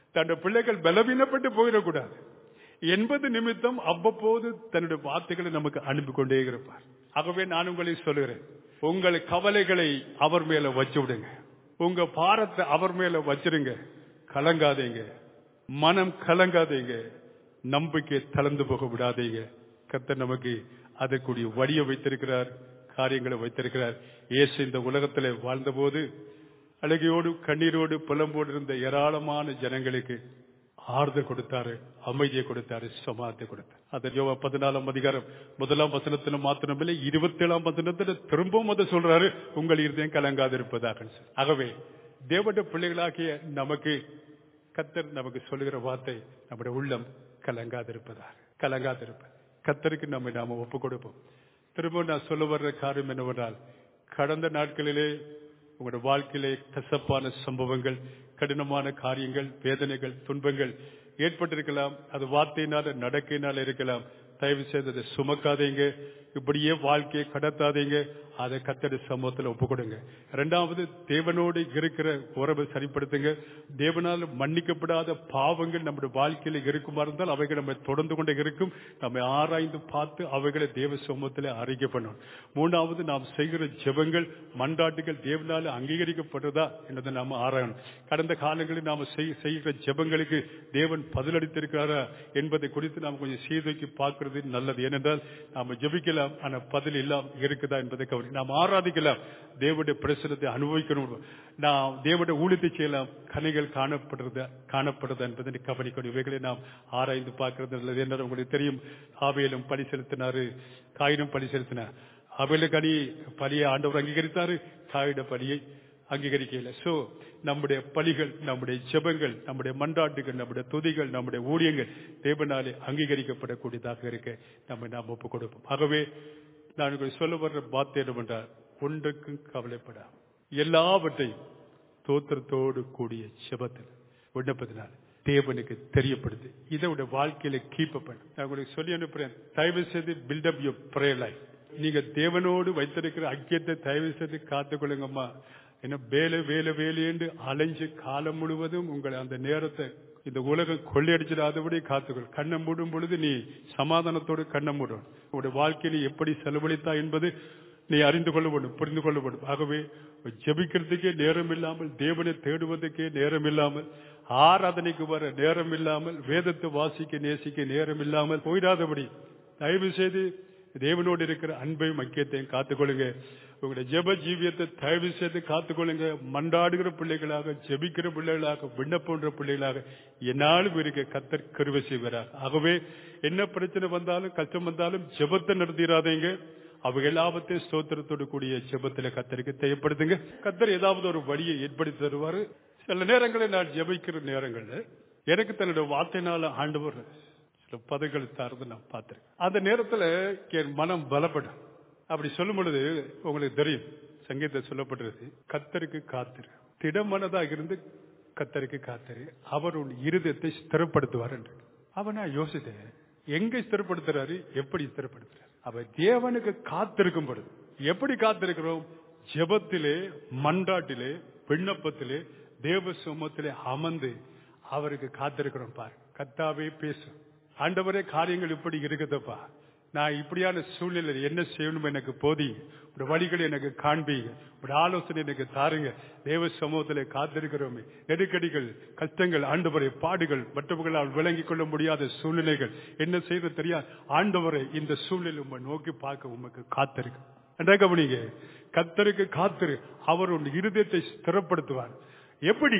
A: தன்னுடைய பிள்ளைகள் பலவீனப்பட்டு போயிடக்கூடாது என்பது நிமித்தம் அவ்வப்போது தன்னுடைய வார்த்தைகளை நமக்கு அனுப்பி கொண்டே இருப்பார் ஆகவே நான் உங்களை சொல்லுகிறேன் உங்கள் கவலைகளை அவர் மேல வச்சு விடுங்க உங்க பாரத்தை அவர் மேல வச்சிருங்க கலங்காதீங்க மனம் கலங்காதீங்க நம்பிக்கை தளர்ந்து போக விடாதீங்க கர்த்தர் நமக்கு அதற்குரிய வழியை வைத்திருக்கிறார் காரியங்களை வைத்திருக்கிறார் இயேசு இந்த உலகத்தில் வாழ்ந்தபோது அழகையோடு கண்ணீரோடு புலம்போடு இருந்த ஏராளமான ஜனங்களுக்கு ஆறுதல் கொடுத்தாரு அமைதியை கொடுத்தாரு சமாதத்தை கொடுத்தார் அது யோவா பதினாலாம் அதிகாரம் முதலாம் வசனத்துல மாத்திரமில்லை இருபத்தி ஏழாம் வசனத்துல திரும்பவும் அதை சொல்றாரு உங்கள் இருதயம் கலங்காது இருப்பதாக ஆகவே தேவட பிள்ளைகளாகிய நமக்கு கத்தர் நமக்கு சொல்லுகிற வார்த்தை நம்முடைய உள்ளம் கலங்காதிருப்பதாக கலங்காதிருப்ப கத்தருக்கு நம்மை நாம ஒப்பு கொடுப்போம் திரும்ப நான் சொல்ல வர்ற காரியம் என்னவென்றால் கடந்த நாட்களிலே உங்களுடைய வாழ்க்கையிலே கசப்பான சம்பவங்கள் கடினமான காரியங்கள் வேதனைகள் துன்பங்கள் ஏற்பட்டிருக்கலாம் அது வார்த்தையினால நடக்கையினால இருக்கலாம் தயவு செய்து அதை சுமக்காதீங்க இப்படியே வாழ்க்கையை கடத்தாதீங்க அதை கத்தடி சமூகத்தில் ஒப்பு கொடுங்க இரண்டாவது தேவனோடு இருக்கிற உறவை சரிப்படுத்துங்க தேவனால் மன்னிக்கப்படாத பாவங்கள் நம்முடைய வாழ்க்கையில இருக்குமா இருந்தால் அவைகள் நம்ம தொடர்ந்து கொண்டே இருக்கும் நம்ம ஆராய்ந்து பார்த்து அவைகளை தேவ சமூகத்தில் அறிக்கை பண்ணணும் மூணாவது நாம் செய்கிற ஜெபங்கள் மன்றாட்டுகள் தேவனால் அங்கீகரிக்கப்படுறதா என்பதை நாம் ஆராயணும் கடந்த காலங்களில் நாம் செய்கிற ஜெபங்களுக்கு தேவன் பதிலளித்திருக்கிறாரா என்பதை குறித்து நாம் கொஞ்சம் சீர்தூக்கி பார்க்கிறது நல்லது ஏனென்றால் நாம் ஜெபிக்கலாம் ஆனா பதில் இல்லாம இருக்குதா என்பதை கவனி நாம் ஆராதிக்கலாம் தேவனுடைய பிரசனத்தை அனுபவிக்கணும் நாம் தேவனுடைய ஊழியத்தை செய்யலாம் கனிகள் காணப்படுறதா காணப்படுறதா என்பதை கவனிக்கணும் இவைகளை நாம் ஆராய்ந்து பார்க்கிறது நல்லது என்ன உங்களுக்கு தெரியும் ஆவையிலும் பணி செலுத்தினாரு காயினும் பணி செலுத்தினார் அவையில கனி பணியை ஆண்டவர் அங்கீகரித்தாரு காயிட பணியை அங்கீகரிக்கல சோ நம்முடைய பலிகள் நம்முடைய ஜெபங்கள் நம்முடைய மன்றாட்டுகள் நம்முடைய துதிகள் நம்முடைய ஊழியங்கள் தேவனாலே அங்கீகரிக்கப்படக்கூடியதாக இருக்க நம்ம நாம் ஒப்புக் கொடுப்போம் ஆகவே நான் உங்களுக்கு சொல்ல வர்ற வார்த்தை என்னவென்றால் ஒன்றுக்கும் கவலைப்படா எல்லாவற்றையும் தோத்திரத்தோடு கூடிய ஜெபத்தில் விண்ணப்பத்தினால் தேவனுக்கு தெரியப்படுது இதோட வாழ்க்கையில கீப் பண்ணு நான் உங்களுக்கு சொல்லி அனுப்புறேன் தயவு செய்து பில்டப் யூ ப்ரே லைஃப் நீங்க தேவனோடு வைத்திருக்கிற ஐக்கியத்தை தயவு செய்து காத்துக்கொள்ளுங்கம்மா என்ன வேலை வேலை வேலையென்று அலைஞ்சு காலம் முழுவதும் உங்களை அந்த நேரத்தை இந்த உலகம் கொள்ளையடிச்சிடாதபடி காத்துக்கொள் கண்ணை மூடும் பொழுது நீ சமாதானத்தோடு கண்ணை மூடும் உங்களுடைய வாழ்க்கையில எப்படி செலவழித்தா என்பது நீ அறிந்து கொள்ள வேண்டும் புரிந்து கொள்ள வேண்டும் ஆகவே ஜெபிக்கிறதுக்கே நேரம் இல்லாமல் தேவனை தேடுவதற்கே நேரம் இல்லாமல் ஆராதனைக்கு வர நேரம் இல்லாமல் வேதத்தை வாசிக்க நேசிக்க நேரம் இல்லாமல் போயிடாதபடி தயவு செய்து தேவனோடு இருக்கிற அன்பையும் ஐக்கியத்தையும் காத்துக்கொள்ளுங்க உங்களுடைய ஜெப ஜீவியத்தை தயவு செய்து காத்துக்கொள்ளுங்க மண்டாடுகிற பிள்ளைகளாக ஜெபிக்கிற பிள்ளைகளாக விண்ணப்பன்ற பிள்ளைகளாக என்னாலும் இருக்க கத்தர் கருவை செய்வாராக ஆகவே என்ன பிரச்சனை வந்தாலும் கஷ்டம் வந்தாலும் ஜெபத்தை நடத்திடாதீங்க அவங்க எல்லாவற்றையும் ஸ்தோத்திரத்தோடு கூடிய ஜெபத்துல கத்தருக்கு தேவைப்படுத்துங்க கத்தர் ஏதாவது ஒரு வழியை ஏற்படுத்தி தருவாரு சில நேரங்களில் நான் ஜெபிக்கிற நேரங்கள்ல எனக்கு தன்னுடைய வார்த்தையினால ஆண்டவர் சில பதங்கள் தரது நான் பார்த்திருக்கேன் அந்த நேரத்துல என் மனம் பலப்படும் அப்படி சொல்லும் பொழுது உங்களுக்கு தெரியும் சங்கீத சொல்லப்படுறது கத்தருக்கு காத்திரு திடமனதா இருந்து கத்தருக்கு காத்திரு அவர் உன் இருதயத்தை ஸ்திரப்படுத்துவார் என்று அவன் நான் யோசித்தேன் எங்க ஸ்திரப்படுத்துறாரு எப்படி ஸ்திரப்படுத்துறாரு அவர் தேவனுக்கு காத்திருக்கும் பொழுது எப்படி காத்திருக்கிறோம் ஜெபத்திலே மன்றாட்டிலே விண்ணப்பத்திலே தேவ சுமத்திலே அமர்ந்து அவருக்கு காத்திருக்கிறோம் பாரு கத்தாவே பேசும் ஆண்டவரே காரியங்கள் இப்படி இருக்குதப்பா நான் இப்படியான சூழ்நிலை என்ன செய்யணும் எனக்கு போதிங்க ஒரு வழிகளை எனக்கு காண்பீங்க ஒரு ஆலோசனை எனக்கு தாருங்க தேவ சமூகத்தில் காத்திருக்கிறோமே நெருக்கடிகள் கஷ்டங்கள் ஆண்டவரை பாடுகள் மற்றவர்களால் விளங்கிக் கொள்ள முடியாத சூழ்நிலைகள் என்ன செய்த தெரியாது ஆண்டவரை இந்த சூழ்நிலை உண்மை நோக்கி பார்க்க உமக்கு காத்திருக்கு என்ற கவனிங்க கத்தருக்கு காத்திரு அவர் உன் இருதயத்தை ஸ்திரப்படுத்துவார் எப்படி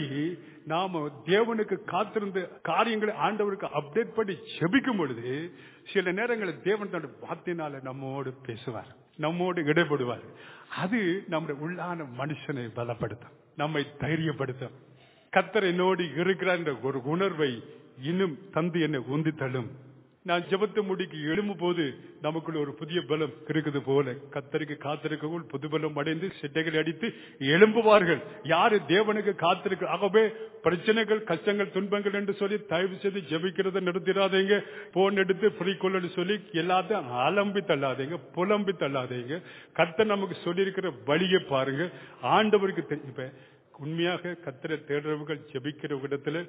A: நாம தேவனுக்கு காத்திருந்த காரியங்களை ஆண்டவருக்கு அப்டேட் பண்ணி செபிக்கும் பொழுது சில நேரங்களில் தேவன் தன்னுடைய வார்த்தையினால நம்மோடு பேசுவார் நம்மோடு இடைப்படுவார் அது நம்முடைய உள்ளான மனுஷனை பலப்படுத்தும் நம்மை தைரியப்படுத்தும் கத்தர் என்னோடு இருக்கிறார் என்ற ஒரு உணர்வை இன்னும் தந்து என்னை உந்தி தள்ளும் நான் ஜெபத்து முடிக்கு எழும்பும் போது நமக்குள்ள ஒரு புதிய பலம் இருக்குது போல கத்தருக்கு காத்திருக்கவும் புது பலம் அடைந்து சிட்டைகள் அடித்து எழும்புவார்கள் யாரு தேவனுக்கு காத்திருக்க ஆகவே பிரச்சனைகள் கஷ்டங்கள் துன்பங்கள் என்று சொல்லி தயவு செய்து ஜெபிக்கிறத நிறுத்திடாதீங்க போன் எடுத்து ஃப்ரீ சொல்லி எல்லாத்தையும் அலம்பி தள்ளாதீங்க புலம்பி தள்ளாதீங்க கர்த்தர் நமக்கு சொல்லியிருக்கிற வழியை பாருங்க ஆண்டவருக்கு தெரி- இப்ப உண்மையாக கத்தரை தேடுறவர்கள் ஜெபிக்கிற இடத்துல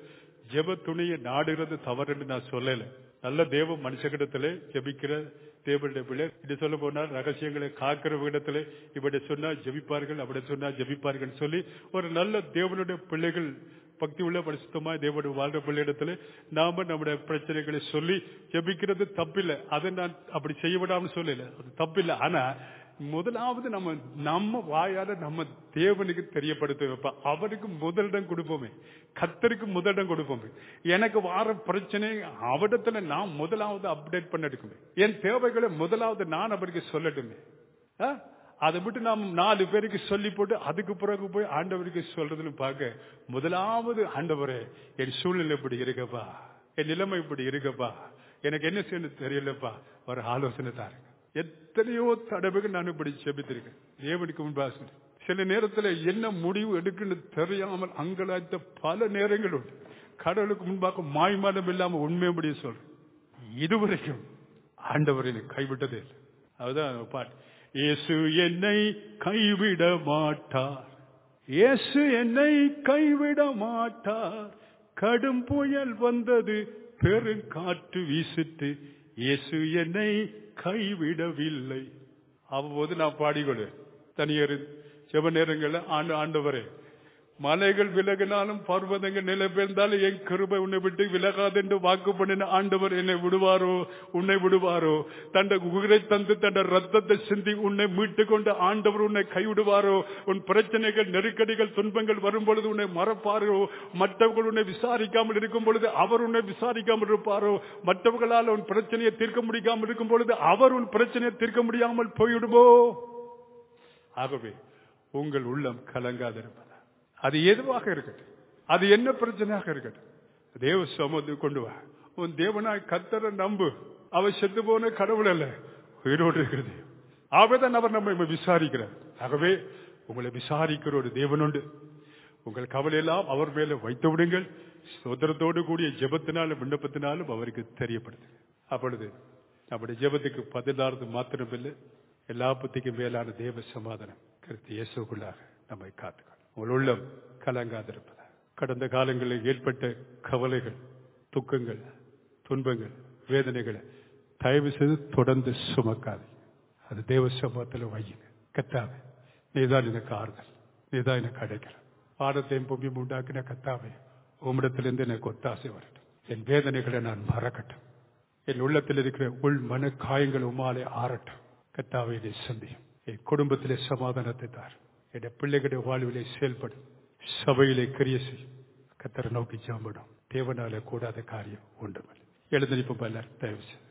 A: ஜெப துணியை நாடுகிறது தவறுன்னு நான் சொல்லல நல்ல தேவ மனுஷகிடத்திலே ஜெபிக்கிற தேவனுடைய பிள்ளை இது சொல்ல போனால் ரகசியங்களை காக்கிற இடத்துல இப்படி சொன்னா ஜெபிப்பார்கள் அப்படி சொன்னா ஜெபிப்பார்கள் சொல்லி ஒரு நல்ல தேவனுடைய பிள்ளைகள் பக்தி உள்ள பரிசுத்தமா தேவனுடைய வாழ்ற பிள்ளையிடத்துல நாம நம்முடைய பிரச்சனைகளை சொல்லி ஜெபிக்கிறது தப்பில்லை அதை நான் அப்படி செய்ய விடாம சொல்லல அது தப்பில்லை ஆனா முதலாவது நம்ம நம்ம வாயால நம்ம தேவனுக்கு தெரியப்படுத்த வைப்போம் அவருக்கு முதலிடம் கொடுப்போமே கத்தருக்கு முதலிடம் கொடுப்போமே எனக்கு வார பிரச்சனை அவடத்துல நான் முதலாவது அப்டேட் பண்ண எடுக்குமே என் தேவைகளை முதலாவது நான் அவருக்கு சொல்லட்டுமே ஆ? அதை விட்டு நாம் நாலு பேருக்கு சொல்லி போட்டு அதுக்கு பிறகு போய் ஆண்டவருக்கு சொல்றதுன்னு பார்க்க முதலாவது ஆண்டவரே என் சூழ்நிலை இப்படி இருக்கப்பா என் நிலைமை இப்படி இருக்கப்பா எனக்கு என்ன செய்யணும் தெரியலப்பா ஒரு ஆலோசனை தாருங்க எத்தனையோ தடவைகள் நான் இப்படி செபித்திருக்கேன் தேவனுக்கு முன்பாக சொல்லி. சில நேரத்துல என்ன முடிவு எடுக்குன்னு தெரியாமல் அங்கலாய்த்த பல நேரங்கள் உண்டு கடவுளுக்கு முன்பாக மாய்மானம் இல்லாம உண்மை முடிய சொல்றேன் இதுவரைக்கும் ஆண்டவர் என்னை கைவிட்டதே இல்லை அதுதான் அந்த பாட்டு இயேசு என்னை கைவிட மாட்டார் இயேசு என்னை கைவிட மாட்டார் கடும் புயல் வந்தது பெருங்காற்று வீசிட்டு இயேசு என்னை கைவிடவில்லை அவ்வப்போது நான் பாடிக்கொடு தனியர் செவ நேரங்களில் ஆண்டு ஆண்டவரே மலைகள் விலகினாலும் பர்வதங்கள் நிலை பெயர்ந்தாலும் என் கிருபை உன்னை விட்டு விலகாது என்று வாக்கு பண்ணின ஆண்டவர் என்னை விடுவாரோ உன்னை விடுவாரோ தண்ட உயிரை தந்து தண்ட ரத்தத்தை சிந்தி உன்னை மீட்டு கொண்டு ஆண்டவர் உன்னை கைவிடுவாரோ உன் பிரச்சனைகள் நெருக்கடிகள் துன்பங்கள் வரும் பொழுது உன்னை மறப்பாரோ மற்றவர்கள் உன்னை விசாரிக்காமல் இருக்கும் பொழுது அவர் உன்னை விசாரிக்காமல் இருப்பாரோ மற்றவர்களால் உன் பிரச்சனையை தீர்க்க முடியாமல் இருக்கும் பொழுது அவர் உன் பிரச்சனையை தீர்க்க முடியாமல் போய்விடுமோ ஆகவே உங்கள் உள்ளம் கலங்காதிருப்பதா அது எதுவாக இருக்கட்டும் அது என்ன பிரச்சனையாக இருக்கட்டும் தேவ சமத்து கொண்டு வா உன் தேவனாய் கத்தர நம்பு அவர் செத்து போன கடவுள் அல்ல உயிரோடு இருக்கிறது ஆகவேதான் அவர் நம்ம விசாரிக்கிறார் ஆகவே உங்களை விசாரிக்கிற ஒரு தேவன் உண்டு உங்கள் கவலையெல்லாம் அவர் மேல வைத்து விடுங்கள் சுதந்திரத்தோடு கூடிய ஜெபத்தினாலும் விண்ணப்பத்தினாலும் அவருக்கு தெரியப்படுது அப்பொழுது நம்முடைய ஜெபத்துக்கு பதினாறு மாத்திரமில்லை எல்லா புத்திக்கும் மேலான தேவ சமாதானம் கருத்து இயேசுக்குள்ளாக நம்மை காத்துக்கணும் உங்கள் உள்ளம் கலங்காதிருப்பதா கடந்த காலங்களில் ஏற்பட்ட கவலைகள் துக்கங்கள் துன்பங்கள் வேதனைகளை தயவு செய்து தொடர்ந்து சுமக்காது அது தேவ சமூகத்தில் வையுங்க கத்தாவே நீதான் எனக்கு ஆறுதல் நீதான் எனக்கு அடைக்கல பாடத்தையும் பொம்பியும் உண்டாக்கின கத்தாவே உம்மிடத்திலிருந்து எனக்கு ஒத்தாசை வரட்டும் என் வேதனைகளை நான் மறக்கட்டும் என் உள்ளத்தில் இருக்கிற உள் மன காயங்கள் உமாலே ஆறட்டும் கத்தாவை இதை சந்தியும் என் குடும்பத்திலே சமாதானத்தை தார் என் பிள்ளைகளுடைய வாழ்விலே செயல்படும் சபையிலே கிரிய செய்யும் கத்தரை நோக்கி ஜாம்பிடும் தேவனால கூடாத காரியம் உண்டு எழுந்திருப்போம் எல்லாரும் தயவு செய்து